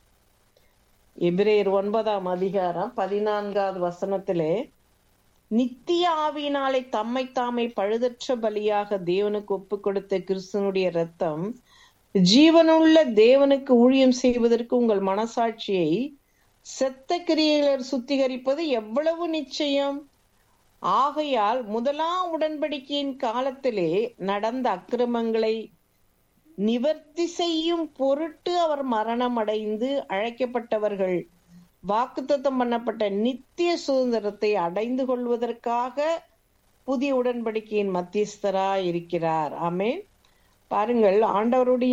எபிரேயர் ஒன்பதாம் அதிகாரம் பதினான்காவது வசனத்திலே நித்திய ஆவியினாலே தம்மை தாமே பழுதற்ற பலியாக தேவனுக்கு ஒப்பு கொடுத்த கிறிஸ்தனுடைய இரத்தம் ஜீவனுள்ள தேவனுக்கு ஊழியம் செய்வதற்கு உங்கள் மனசாட்சியை செத்த கிரியைகள் சுத்திகரிப்பது எவ்வளவு நிச்சயம் ஆகையால் முதலாம் உடன்படிக்கையின் காலத்திலே நடந்த அக்கிரமங்களை நிவர்த்தி செய்யும் பொருட்டு அவர் மரணம் அடைந்து அழைக்கப்பட்டவர்கள் வாக்குத்தத்தம் பண்ணப்பட்ட நித்திய சுதந்திரத்தை அடைந்து கொள்வதற்காக புதிய உடன்படிக்கையின் மத்தியஸ்தராய் இருக்கிறார் ஆமென் பாருங்கள் ஆண்டவருடைய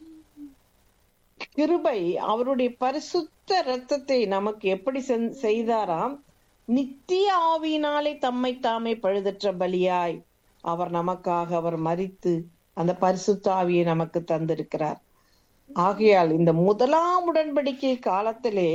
கிருபை அவருடைய பரிசுத்த இரத்தத்தை நமக்கு எப்படி சென்- செய்தாராம் நித்திய ஆவியினாலே தம்மை தாமே பழுதற்ற பலியாய் அவர் நமக்காக அவர் மரித்து அந்த பரிசுத்த ஆவியை நமக்கு தந்திருக்கிறார் ஆகையால் இந்த முதலாம் உடன்படிக்கை காலத்திலே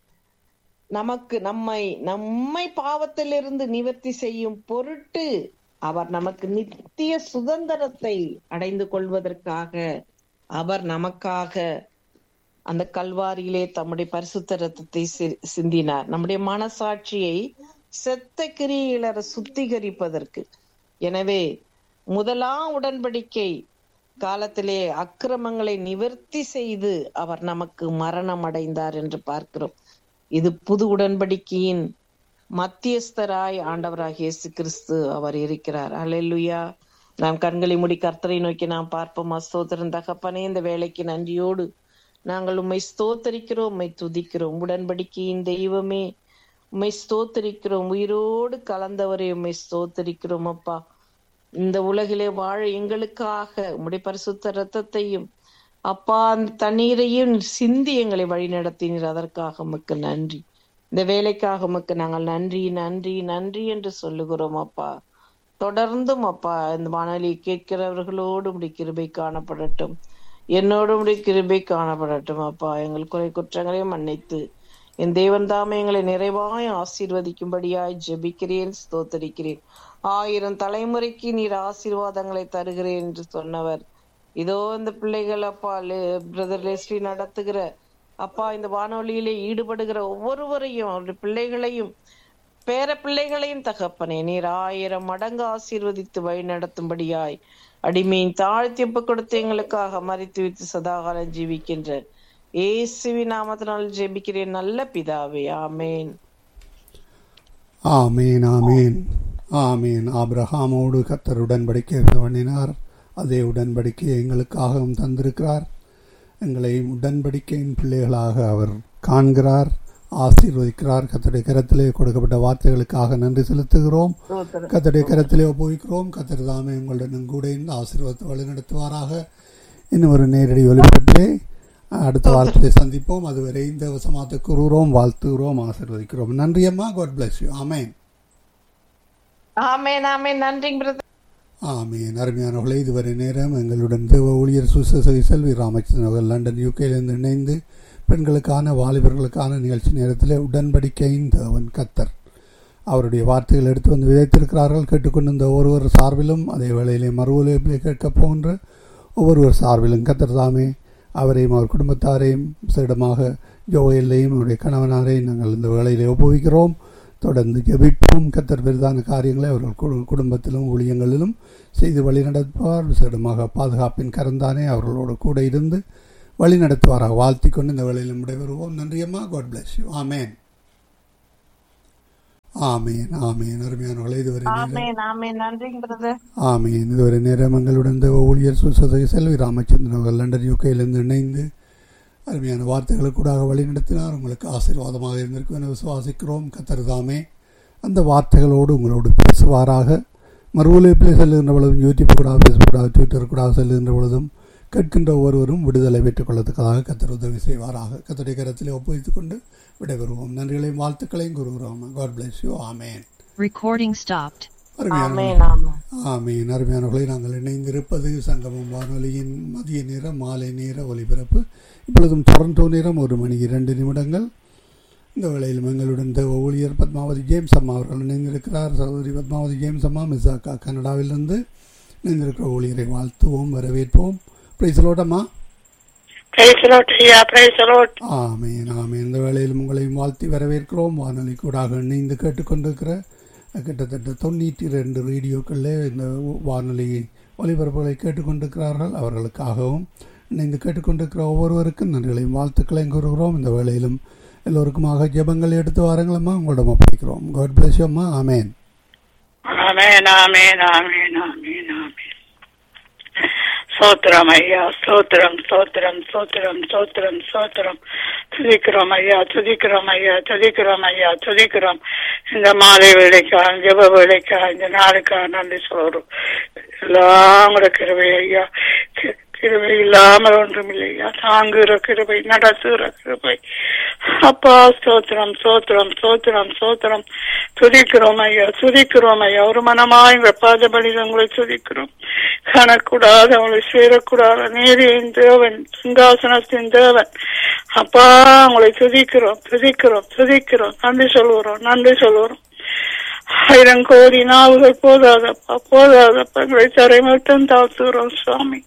நமக்கு நம்மை நம்மை பாவத்திலிருந்து நிவர்த்தி செய்யும் பொருட்டு அவர் நமக்கு நித்திய சுதந்திரத்தை அடைந்து கொள்வதற்காக அவர் நமக்காக அந்த கல்வாரியிலே தம்முடைய பரிசுத்த ரத்தத்தை சி- சிந்தினார் நம்முடைய மனசாட்சியை செத்த கிரியைகள சுத்திகரிப்பதற்கு எனவே முதலாம் உடன்படிக்கை காலத்திலே அக்கிரமங்களை நிவர்த்தி செய்து அவர் நமக்கு மரணம் அடைந்தார் என்று பார்க்கிறோம் இது புது உடன்படிக்கையின் மத்தியஸ்தராய் ஆண்டவராக இயேசு கிறிஸ்து அவர் இருக்கிறார் அல்லேலூயா நாம் கண்களை மூடி கர்த்தரை நோக்கி நாம் பார்ப்போம் ஸ்தோத்திரம் தகப்பனே இந்த வேலைக்கு நன்றியோடு நாங்கள் உம்மை ஸ்தோத்தரிக்கிறோம் உம்மை துதிக்கிறோம் உடன்படிக்கையின் தெய்வமே உம்மை ஸ்தோத்தரிக்கிறோம் உயிரோடு கலந்தவரை உம்மை ஸ்தோத்தரிக்கிறோம் அப்பா இந்த உலகிலே வாழ எங்களுக்காக உம்முடைய பரிசுத்த ரத்தத்தையும் அப்பா அந்த தண்ணீரையும் சிந்தி எங்களை வழி நடத்தினீர் அதற்காக உமக்கு நன்றி இந்த வேலைக்காக உமக்கு நாங்கள் நன்றி நன்றி நன்றி என்று சொல்லுகிறோம் அப்பா தொடர்ந்தும் அப்பா இந்த வானொலி கேட்கிறவர்களோடு உடைய கிருபை காணப்படட்டும் என்னோடு உடைய கிருபை காணப்படட்டும் அப்பா எங்கள் குறை குற்றங்களையும் மன்னித்து என் தேவன் தாமே எங்களை நிறைவாய் ஆசீர்வதிக்கும்படியாய் ஜெபிக்கிறேன் ஸ்தோத்தரிக்கிறேன் ஆயிரம் தலைமுறைக்கு நீர் ஆசீர்வாதங்களை தருகிறேன் என்று சொன்னவர் இதோ இந்த பிள்ளைகள் அப்பா பிரதர் லெஸ்லி நடத்துகிற அப்பா இந்த வானொலியிலே ஈடுபடுகிற ஒவ்வொருவரையும் அவருடைய பிள்ளைகளையும் பேர பிள்ளைகளையும் தகப்பனே நீர் ஆயிரம் மடங்கு ஆசீர்வதித்து வழி நடத்தும்படியாய் அடிமையின் தாழ்த்தி ஒப்பு கொடுத்து எங்களுக்காக மறித்து வைத்து சதாகாலம் ஜீவிக்கின்ற இயேசுவி நாமத்தினால் ஜெபிக்கிறேன் நல்ல பிதாவே ஆமேன் ஆமேன் ஆமேன் ஆமேன் ஆபிரஹாமோடு கத்தர் உடன்படிக்கை பண்ணினார் அதே உடன்படிக்கையை எங்களுக்காகவும் தந்திருக்கிறார் எங்களை உடன்படிக்கையின் பிள்ளைகளாக அவர் காண்கிறார் ஆசீர்வதிக்கிறார் கத்தருடைய கரத்திலே கொடுக்கப்பட்ட வார்த்தைகளுக்காக நன்றி செலுத்துகிறோம் கத்தருடைய கரத்திலே ஒப்புவிக்கிறோம் கத்தர் தாமே உங்களுடன் கூட இந்த ஆசீர்வாதத்தை வழிநடத்துவாராக இன்னும் ஒரு நேரடி ஒலிபரப்பிலே அடுத்த வாரத்திலே சந்திப்போம் அதுவரை இந்த வசமாத்தை கூறுகிறோம் வாழ்த்துகிறோம் ஆசீர்வதிக்கிறோம் நன்றி அம்மா காட் பிளஸ் யூ ஆமேன் ஆமேன் ஆமேன் நன்றி பிரதர் ஆமீன் அருமையானவர்களே இதுவரை நேரம் எங்களுடன் தேவ ஊழியர் சுசசவி செல்வி ராமச்சந்திரன் அவர்கள் லண்டன் யூகேயிலிருந்து இணைந்து பெண்களுக்கான வாலிபர்களுக்கான நிகழ்ச்சி நேரத்தில் உடன்படிக்கையின் தேவன் கத்தர் அவருடைய வார்த்தைகள் எடுத்து வந்து விதைத்திருக்கிறார்கள் கேட்டுக்கொண்டிருந்த ஒருவர் சார்பிலும் அதே வேளையிலே மறு ஒலிபரப்பை கேட்கப் போகின்ற ஒவ்வொருவர் சார்பிலும் கத்தர் தாமே அவரையும் அவர் குடும்பத்தாரையும் விசேடமாக ஜோயல்லையும் அவருடைய கணவனாரையும் நாங்கள் இந்த வேளையிலே ஒப்புவிக்கிறோம் தொடர்ந்து ஜெபிப்போம் கத்தர் பெரிதான காரியங்களை அவர்கள் கு- குடும்பத்திலும் ஊழியங்களிலும் செய்து வழி நடத்துவார் விசேடமாக பாதுகாப்பின் கரந்தானே அவர்களோடு கூட இருந்து வழி நடத்துவாராக வாழ்த்திக் கொண்டு இந்த வேளையிலும் விடைபெறுவோம் நன்றியம்மா காட் பிளஸ் யூ ஆமேன் ஆமேன் ஆமேன் அருமையானவர்களே இதுவரை நேரம் ஆமென் ஆமென் நன்றிங்க பிரதர் ஆமீன் இதுவரை நேரம் எங்களுடன் தேவ ஊழியர் சுசதை செல்வி ராமச்சந்திரன் அவர்கள் லண்டன் யூகையிலிருந்து இணைந்து அருமையான வார்த்தைகளை கூட வழி நடத்தினார் உங்களுக்கு ஆசீர்வாதமாக இருந்திருக்கும் என விசுவாசிக்கிறோம் கத்தர்தாமே அந்த வார்த்தைகளோடு உங்களோடு பேசுவாராக மறுவலைப்பில் செல்லுகின்ற பொழுதும் யூடியூப் கூட ஃபேஸ்புக் கூட ட்விட்டர் கூட செல்லுகின்ற பொழுதும் கேட்கின்ற ஒவ்வொருவரும் விடுதலை பெற்றுக் கொள்வதற்காக கத்தர் உதவி செய்வாராக கத்தருடைய கரத்திலே ஒப்புவித்துக் கொண்டு விடைபெறுவோம் நன்றிகளையும் வாழ்த்துக்களையும் கூறுகிறோம் காட் பிளஸ் யூ ஆமேன் Recording stopped. அருமையான ஆமென் ஆமென் ஆமீன் அருமையானவர்களை நாங்கள் இணைந்திருப்பது சங்கமம் வானொலியின் மதிய நேர மாலை நேர ஒலிபரப்பு இப்பொழுதும் டொரண்டோ நேரம் ஒரு மணி இரண்டு நிமிடங்கள் இந்த வேளையில் எங்களுடன் தேவ ஊழியர் பத்மாவதி ஜேம்ஸ் அம்மா அவர்கள் இணைந்திருக்கிறார் சகோதரி பத்மாவதி ஜேம்ஸ் அம்மா மிஸ்ஸாக்கா கனடாவிலிருந்து இணைந்திருக்கிற ஊழியரை வாழ்த்துவோம் வரவேற்போம் பிரைசலோட்டம்மா பிரைஸ் லாட் ஐயா பிரைஸ் லாட் ஆமீன் ஆமீன் இந்த வேளையில் உங்களையும் வாழ்த்தி வரவேற்கிறோம் வானொலி கூடாக இணைந்து கேட்டுக்கொண்டிருக்கிற கிட்டத்தட்ட தொண்ணூற்றி ரெண்டு ரேடியோக்களில் இந்த வானொலி ஒலிபரப்புகளை கேட்டுக்கொண்டிருக்கிறார்கள் அவர்களுக்காகவும் இணைந்து கேட்டுக்கொண்டிருக்கிற ஒவ்வொருவருக்கும் நன்றிகளையும் வாழ்த்துக்களையும் கூறுகிறோம் இந்த வேளையிலும் எல்லோருக்குமாக ஜெபங்கள் எடுத்து வாருங்களம்மா உங்களிடம் ஒப்படைக்கிறோம் காட் பிளஸ் அம்மா ஆமேன் ஆமென் ஆமென் ஆமென் ஆமென் ஆமென் சோத்திரம் ஐயா சோத்திரம் சோத்திரம் சோத்திரம் சோத்திரம் சோத்திரம் துதிக்கிறோம் ஐயா துதிக்கிறோம் ஐயா துதிக்கிறோம் ஐயா துதிக்கிறோம் இந்த மாலை வேலைக்கா ஜெப வேலைக்கா இந்த நாளுக்கா நன்றி சொல்றோம் எல்லாம் கூட கிருபை ஐயா கி- கிருபை இல்லாமல் ஒன்றும் இல்லையா தாங்குகிற கிருபை நடத்துகிற கிருபை அப்பா ஸ்தோத்திரம் சோத்திரம் சோத்திரம் சோத்திரம் துதிக்கிறோம் ஐயா துதிக்கிறோம் ஐயா ஒரு மனமாய் எங்கள் பாதபலியில் உங்களை துதிக்கிறோம் காணக்கூடாத அவங்களை சேரக்கூடாத நீதியின் தேவன் சிங்காசனத்தின் தேவன் அப்பா உங்களை துதிக்கிறோம் துதிக்கிறோம் துதிக்கிறோம் நன்றி சொல்லுகிறோம் நன்றி சொல்லுகிறோம் ஆயிரம் கோடி நாவுகள் போதாதப்பா போதாதப்பா எங்களை தரை மட்டும் தாழ்த்துகிறோம் சுவாமி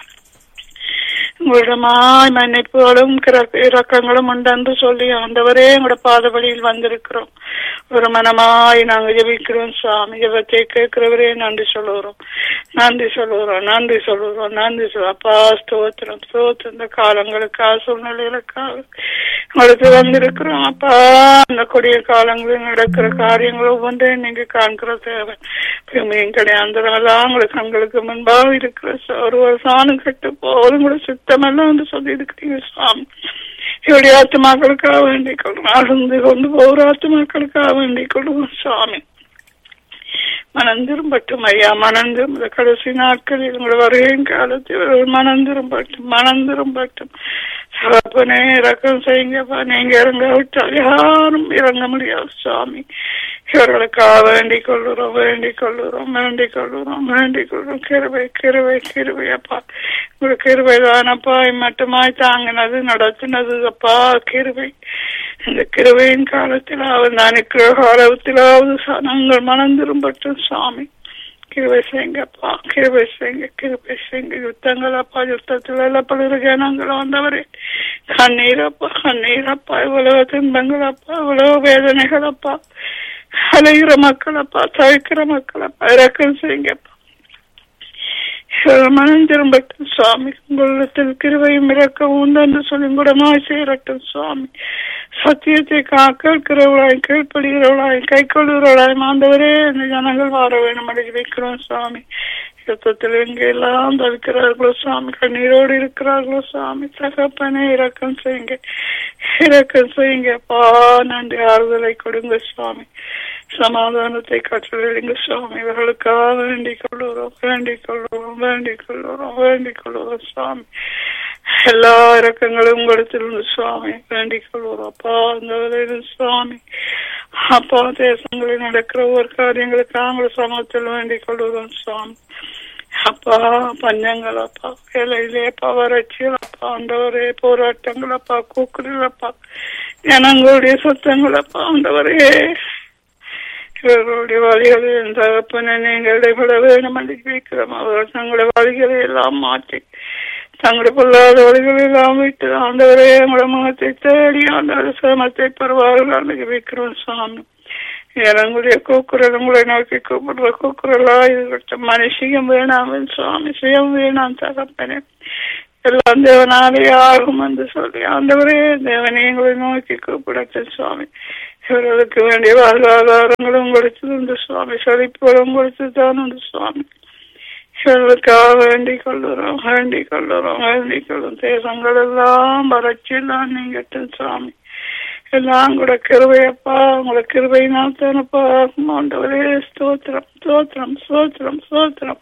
உங்களிடமாய் மன்னிப்புகளும் கிர- இரக்கங்களும் உண்டென்று சொல்லி ஆண்டவரே உங்களோட பாதபடியில் வந்திருக்கிறோம் ஒரு மனமாய் நாங்க ஜெபிக்கிறோம் சுவாமி ஜெபத்தை கேட்கிறவரே நன்றி சொல்லுகிறோம் நன்றி சொல்லுகிறோம் நன்றி சொல்லுகிறோம் நன்றி சொல் அப்பா ஸ்தோத்திரம் ஸ்தோத்திரம் இந்த காலங்களுக்காக சூழ்நிலைகளுக்காக உங்களுக்கு வந்திருக்கிறோம் அப்பா அந்த கொடிய காலங்களில் நடக்கிற காரியங்கள் ஒவ்வொன்றையும் நீங்க காண்கிற தேவை பூமியின் கிடையாந்தரெல்லாம் உங்களுக்கு கண்களுக்கு முன்பாக இருக்கிற ச- ஒரு ஒரு சாணம் கட்டு போதும் கூட சுத்தமெல்லாம் வந்து சொல்லி இருக்கிறீங்க சுவாமி இவருடைய ஆத்துமாக்களுக்காக வேண்டிக் கொள்ளும் அழுந்து கொண்டு போகிற ஆத்துமாக்களுக்காக வேண்டிக் கொள்ளுவோம் சுவாமி மனந்திரும்பட்டும் ஐயா மனந்திரும் இந்த கடைசி நாட்களில் உங்களோட வருகையின் காலத்தில் இவர்கள் மனந்திரும்பட்டும் மனந்திரும்பட்டும் சகப்பனே இறக்கம் செய்யுங்கப்பா நீங்க இறங்க விட்டால் யாரும் இறங்க முடியாது சுவாமி இவர்களுக்காக வேண்டிக் கொள்ளுறோம் வேண்டிக் கொள்ளுறோம் வேண்டிக் கொள்ளுறோம் வேண்டிக் கொள்ளுறோம் கிருபை கிருபை கிருபை அப்பா உங்களுக்கு கிருபை தானப்பா மட்டுமாய் தாங்கினது நடத்தினது அப்பா கிருபை இந்த கிருபையின் காலத்திலாவது நான் இருக்கிற காலத்திலாவது ச- நாங்கள் மனம் திரும்பட்டும் சாமி கிருபை செய்யுங்கப்பா கிருபை செய்யுங்க கிருபை செய்யுங்க யுத்தங்கள் அப்பா யுத்தத்தில் எல்லாம் பல ஜனங்கள் வந்தவரே கண்ணீரப்பா கண்ணீரப்பா இவ்வளவு துன்பங்கள் அப்பா இவ்வளவு வேதனைகள் அப்பா அலைகிற மக்கள் அப்பா தவிக்கிற மக்கள் அப்பா இறக்கம் செய்யுங்கப்பா மனம் திரும்பட்டும் சுவாமி உங்களிடத்தில் கிருவையும் இறக்கவும் உண்டு என்று சொல்லி குடமாய் சேரட்டும் சுவாமி சத்தியத்தை கா கேட்கிறவளாய் கீழ்ப்படுகிறவளாய் கை கொள்கிறவளாய் மாண்டவரே இந்த ஜனங்கள் வாழ வேண்டும் அடி வைக்கிறோம் சுவாமி யுத்தத்தில் எங்கெல்லாம் தவிக்கிறார்களோ சுவாமி கண்ணீரோடு இருக்கிறார்களோ சுவாமி தகப்பனே இறக்கம் செய்யுங்க இறக்கம் செய்யுங்க பா நன்றி ஆறுதலை கொடுங்க சுவாமி சமாதானத்தை கற்றறிங்க சுவாமி இவர்களுக்காக வேண்டிக் கொள்ளுறோம் வேண்டிக் கொள்ளுறோம் வேண்டிக் கொள்ளுறோம் வேண்டிக் கொள்ளுறோம் சுவாமி எல்லா இறக்கங்களும் உங்களிடத்திலிருந்து சுவாமி வேண்டிக் கொள்வோம் அப்பா அந்த வேலையிலும் சுவாமி அப்பா தேசங்களில் நடக்கிற ஒவ்வொரு காரியங்களுக்காக உங்கள் சமூகத்தில் வேண்டிக் கொள்கிறோம் சுவாமி அப்பா பஞ்சங்கள் அப்பா வேலையிலே அப்பா வறட்சிகள் அப்பா ஆண்டவரே போராட்டங்கள் அப்பா கூக்குறல் அப்பா ஜனங்களுடைய சத்தங்கள் அப்பா ஆண்டவரே இவர்களுடைய வழிகளை என் தகப்பனை நீங்கள் இடைபட வேணும் என்று கேட்கிறோம் அவர்கள் தங்களுடைய வழிகளை எல்லாம் மாற்றி தங்களுடைய பொல்லாத வழிகளை எல்லாம் விட்டு ஆண்டவரே எங்களுடைய முகத்தை தேடி ஆண்டவர் சிரமத்தை பெறுவார்கள் என்று வைக்கிறோம் சாமி எங்களுடைய கூக்குரல் உங்களை நோக்கி கூப்பிடுற கூக்குரலா இது மனுஷியம் வேணாம் சுவாமி சுயம் வேணாம் தகப்பனே எல்லாம் தேவனாலே ஆகும் என்று சொல்லி ஆண்டவரே தேவனை எங்களை நோக்கி கூப்பிடட்டும் சுவாமி இவர்களுக்கு வேண்டிய வாழ்வாதாரங்களும் கொடுத்தது உண்டு சுவாமி செழிப்புகளும் கொடுத்து தான் உண்டு சுவாமி இவர்களுக்காக வேண்டிக் கொள்ளுறோம் வேண்டிக் கொள்ளுறோம் வேண்டிக் கொள்ளும் தேசங்கள் எல்லாம் வறட்சியெல்லாம் நீங்கட்டும் சுவாமி எல்லாம் கூட கிருபையப்பா உங்களை கிருபையினால் தானப்பா ஆண்டவரே ஸ்தோத்திரம் ஸ்தோத்திரம் ஸ்தோத்திரம் ஸ்தோத்திரம்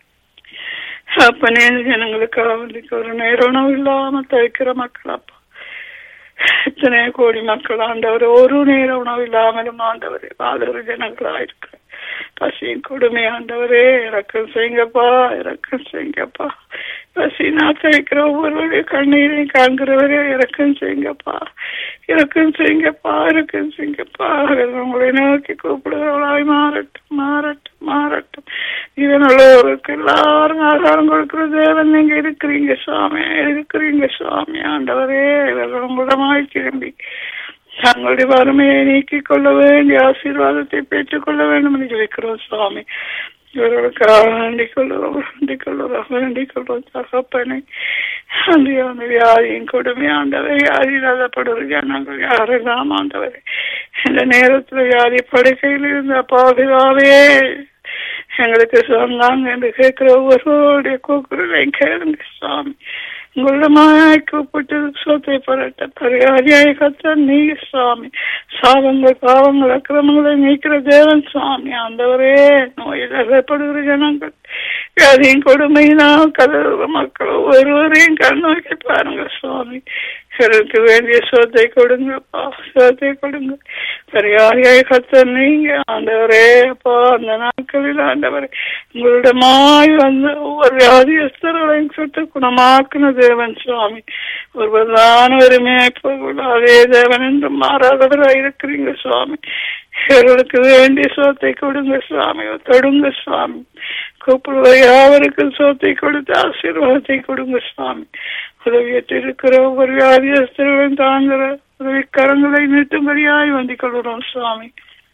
அப்பனே ஜனங்களுக்காக வேண்டிக்கு ஒரு நேரம் உணவு இல்லாம தவிக்கிற மக்கள் அப்பா இத்தனை கோடி மக்கள் ஆண்டவர் ஒரு நேர உணவு இல்லாமலும் ஆண்டவரே வாழுகிற ஜனங்களா இருக்கிற பசியின் கொடுமை ஆண்டவரே இறக்கம் செய்யுங்கப்பா இறக்கம் செய்யுங்கப்பா பசி நாத்த வைக்கிற ஒவ்வொருவருடைய கண்ணீரையும் காண்கிறவரே இறக்கம் செய்யுங்கப்பா இறக்கம் செய்யுங்கப்பா இறக்கம் செய்யுங்கப்பா அவர்கள் உங்களை நோக்கி கூப்பிடுகிறவளாய் மாறட்டும் மாறட்டும் மாறட்டும் இதனுள்ளவர்களுக்கு எல்லாரும் ஆதாரம் கொடுக்கிற தேவன் நீங்க இருக்கிறீங்க சுவாமி இருக்கிறீங்க சுவாமி ஆண்டவரே இவர்கள் உங்களிடமாய் திரும்பி தங்களுடைய வறுமையை நீக்கிக் கொள்ள வேண்டிய ஆசீர்வாதத்தை பெற்றுக் கொள்ள வேண்டும் என்று வைக்கிறோம் சுவாமி இவர்களுக்காக வேண்டிக் கொள்ளுறோம் வேண்டிக் கொள்ளுறோம் வேண்டிக் கொள்ளும் தகப்பனை அந்த அந்த வியாதியின் கொடுமை ஆண்டவர் வியாதி நலப்படுகிற ஜனங்கள் யாரெல்லாம் ஆண்டவர் இந்த நேரத்தில் வியாதி படுக்கையில் இருந்த பாதுகாவே எங்களுக்கு சொன்னாங்க என்று கேட்கிற ஒவ்வொருவருடைய கூக்குரலை கேளுங்க சுவாமி உங்களிடமாய் கூப்பிட்டு சொத்தை பரட்ட பரிகாரியாய் கத்த நீ சுவாமி சாபங்கள் பாவங்கள் அக்கிரமங்களை நீக்கிற தேவன் சுவாமி ஆண்டவரே நோயில் அகப்படுகிற ஜனங்கள் வியாதியின் கொடுமையினால் கதவுற மக்கள் ஒருவரையும் கண் நோக்கி பாருங்க சுவாமி எனக்கு வேண்டிய சொத்தை கொடுங்கப்பா சொத்தை கொடுங்க பரிகாரியாய் கத்த நீங்க ஆண்டவரே அப்பா அந்த நாட்களில் ஆண்டவரே உங்களிடமாய் வந்து ஒவ்வொரு வியாதியஸ்தர்களையும் சுட்டு குணமாக்குன தேவன் சுவாமி ஒரு பிரதான வறுமையாய் போகல அதே தேவன் என்று மாறாதவராய் இருக்கிறீங்க சுவாமி இவர்களுக்கு வேண்டிய சோத்தை கொடுங்க சுவாமி தொடுங்க சுவாமி கூப்பிடுவ யாவருக்கும் சோத்தை கொடுத்து ஆசீர்வாதத்தை கொடுங்க சுவாமி உதவியற்று இருக்கிற ஒவ்வொரு வியாதியஸ்தர்களும் தாங்குற உதவி கரங்களை நீட்டும்படியாய் வந்திக் கொள்கிறோம் சுவாமி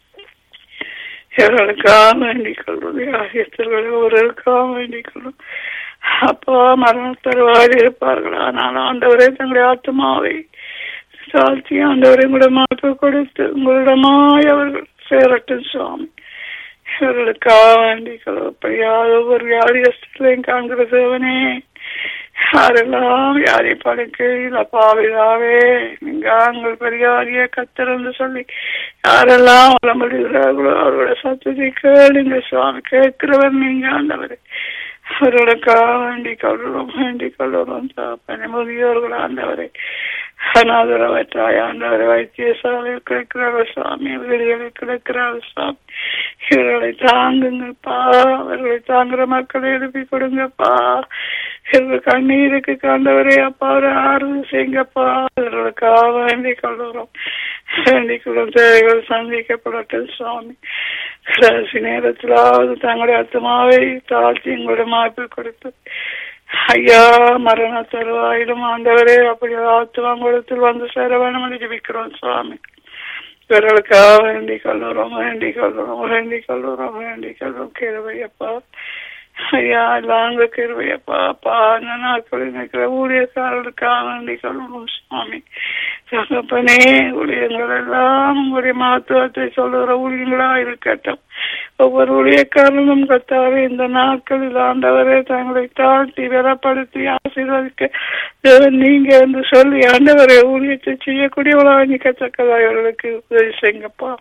இவர்களுக்காக வேண்டிக் கொள்வது வியாதியஸ்தர்களை ஒருவருக்காக வேண்டிக் கொள்ளும் அப்பா மரண தருவாயில் இருப்பார்கள் ஆனால் ஆண்டவரே தங்களுடைய ஆத்மாவை சாட்சி ஆண்டவரை உங்களிடமாக கொடுத்து உங்களிடமாய் அவர்கள் சேரட்டும் சுவாமி இவர்களுக்காக வேண்டிக் கொள்வப்படியாக ஒவ்வொரு வியாதியஸ்தர்களையும் காண்கிற தேவனே யாரெல்லாம் யாரை படுக்கையில் அப்பாவிதாவே நீங்கள் பெரியாரிய கத்திரந்து சொல்லி யாரெல்லாம் வளம்படுகிறார்களோ அவரோட சத்தத்தை கேளுங்க சுவாமி கேட்கிறவர் நீங்க ஆண்டவரே அவர்களுக்காக வேண்டிக் கொள்கிறோம் வேண்டிக் கொள்கிறோம் தாப்பனை முதியோர்கள் ஆண்டவரை அநாதரவற்றாய் ஆண்டவரை வைத்தியசாலையில் கிடக்கிறார்கள் சுவாமி வீடுகளில் கிடக்கிறார்கள் சுவாமி இவர்களை தாங்குங்கப்பா அவர்களை தாங்குற மக்களை எழுப்பி கொடுங்கப்பா இவர்கள் கண்ணீருக்கு கண்டவரே அப்பா ஒரு ஆறுதல் செய்யுங்கப்பா இவர்களுக்காக வேண்டிக் கொள்கிறோம் வேண்டிக் கொள்ளும் தேவைகள் சந்திக்கப்படட்டும் சுவாமி கடைசி நேரத்திலாவது தங்களுடைய ஆத்மாவை தாழ்த்தி உங்களுடைய மாய்ப்பு கொடுத்து ஐயா மரண தருவாயிலும் ஆண்டவரே அப்படி ஆத்மாங்குளத்தில் வந்து சேர வேணும் என்று ஜபிக்கிறோம் சுவாமி இவர்களுக்காக வேண்டிக் கொள்ளுறோம் வேண்டிக் கொள்ளுறோம் வேண்டிக் கொள்ளுறோம் வேண்டிக் கொள்ளும் கிருவையப்பா ஐயா எல்லாங்க கிருவையப்பா அப்பா அந்த நாட்களில் இருக்கிற ஊழியக்காரர்களுக்காக வேண்டிக் கொள்ளுறோம் சுவாமி தகப்பனே ஊழியங்கள் எல்லாம் உங்களுடைய மகத்துவத்தை சொல்லுகிற ஊழியங்களா இருக்கட்டும் ஒவ்வொரு ஊழியக்காரனும் கத்தாவே இந்த நாட்களில் ஆண்டவரே தங்களை தாழ்த்தி வெறப்படுத்தி ஆசீர்வதிக்க தேவன் நீங்க என்று சொல்லி ஆண்டவரை ஊழியத்தை செய்யக்கூடியவளா நிக்கத்தக்கதா இவர்களுக்கு உதவி செய்யுங்கப்பா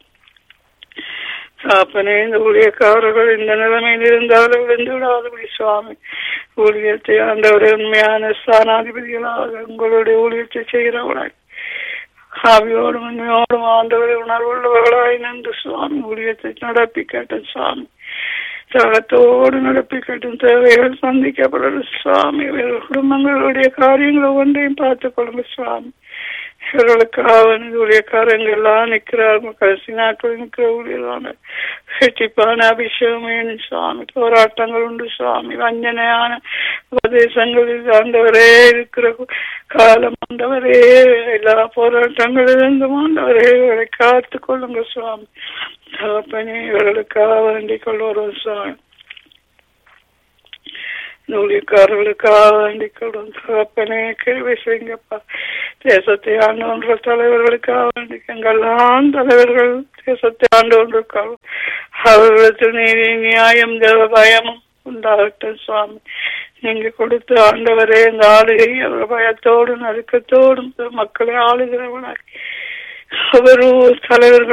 சாப்பனே இந்த ஊழியக்காரர்கள் இந்த நிலைமையில் இருந்தாலும் விழுந்து விடாதபடி சுவாமி ஊழியத்தை ஆண்டவரை உண்மையான ஸ்தானாதிபதிகளாக உங்களுடைய ஊழியத்தை செய்கிறவளாய் ஆவியோடும் உண்மையோடும் ஆண்டவரை உணர்வுள்ளவர்களாய் நின்று சுவாமி ஊழியத்தை நடப்பி கேட்ட சுவாமி தளத்தோடு நடப்பிக்கட்டும் தேவைகள் சந்திக்கப்படும் சுவாமி இவர்கள் குடும்பங்களுடைய காரியங்களை ஒன்றையும் பார்த்துக் கொள்ளுங்க சுவாமி இவர்களுக்காக இதனுடைய காரங்கள் எல்லாம் நிற்கிறார்கள் கடைசி நாட்கள் நிற்கிற ஊழியரான வெட்டிப்பான அபிஷேகம் வேணும் சுவாமி போராட்டங்கள் உண்டு சுவாமி வஞ்சனையான உபதேசங்களில் ஆண்டவரே இருக்கிற காலம் ஆண்டவரே எல்லா போராட்டங்களிலிருந்தும் ஆண்டவரே இவர்களை காத்துக் கொள்ளுங்க சுவாமி தகப்பனே இவர்களுக்காக வேண்டிக் கொள்வோம் சுவாமி ஊழியக்காரர்களுக்காக வேண்டிக் கொள்ளும் தகப்பனே கேள்வி செய்யுங்கப்பா தேசத்தை ஆண்டு ஒன்ற தலைவர்களுக்காக வேண்டி எங்கெல்லாம் தலைவர்கள் தேசத்தை ஆண்டு கொண்டிருக்காங்க அவர்களுக்கு நீதி நியாயம் தேவ பயமும் உண்டாகட்டும் சுவாமி நீங்க கொடுத்த ஆண்டவரே இந்த ஆளுகை அவர் பயத்தோடும் நடுக்கத்தோடும் மக்களை ஆளுகிறவனாய் அவரும் தலைவர்கள்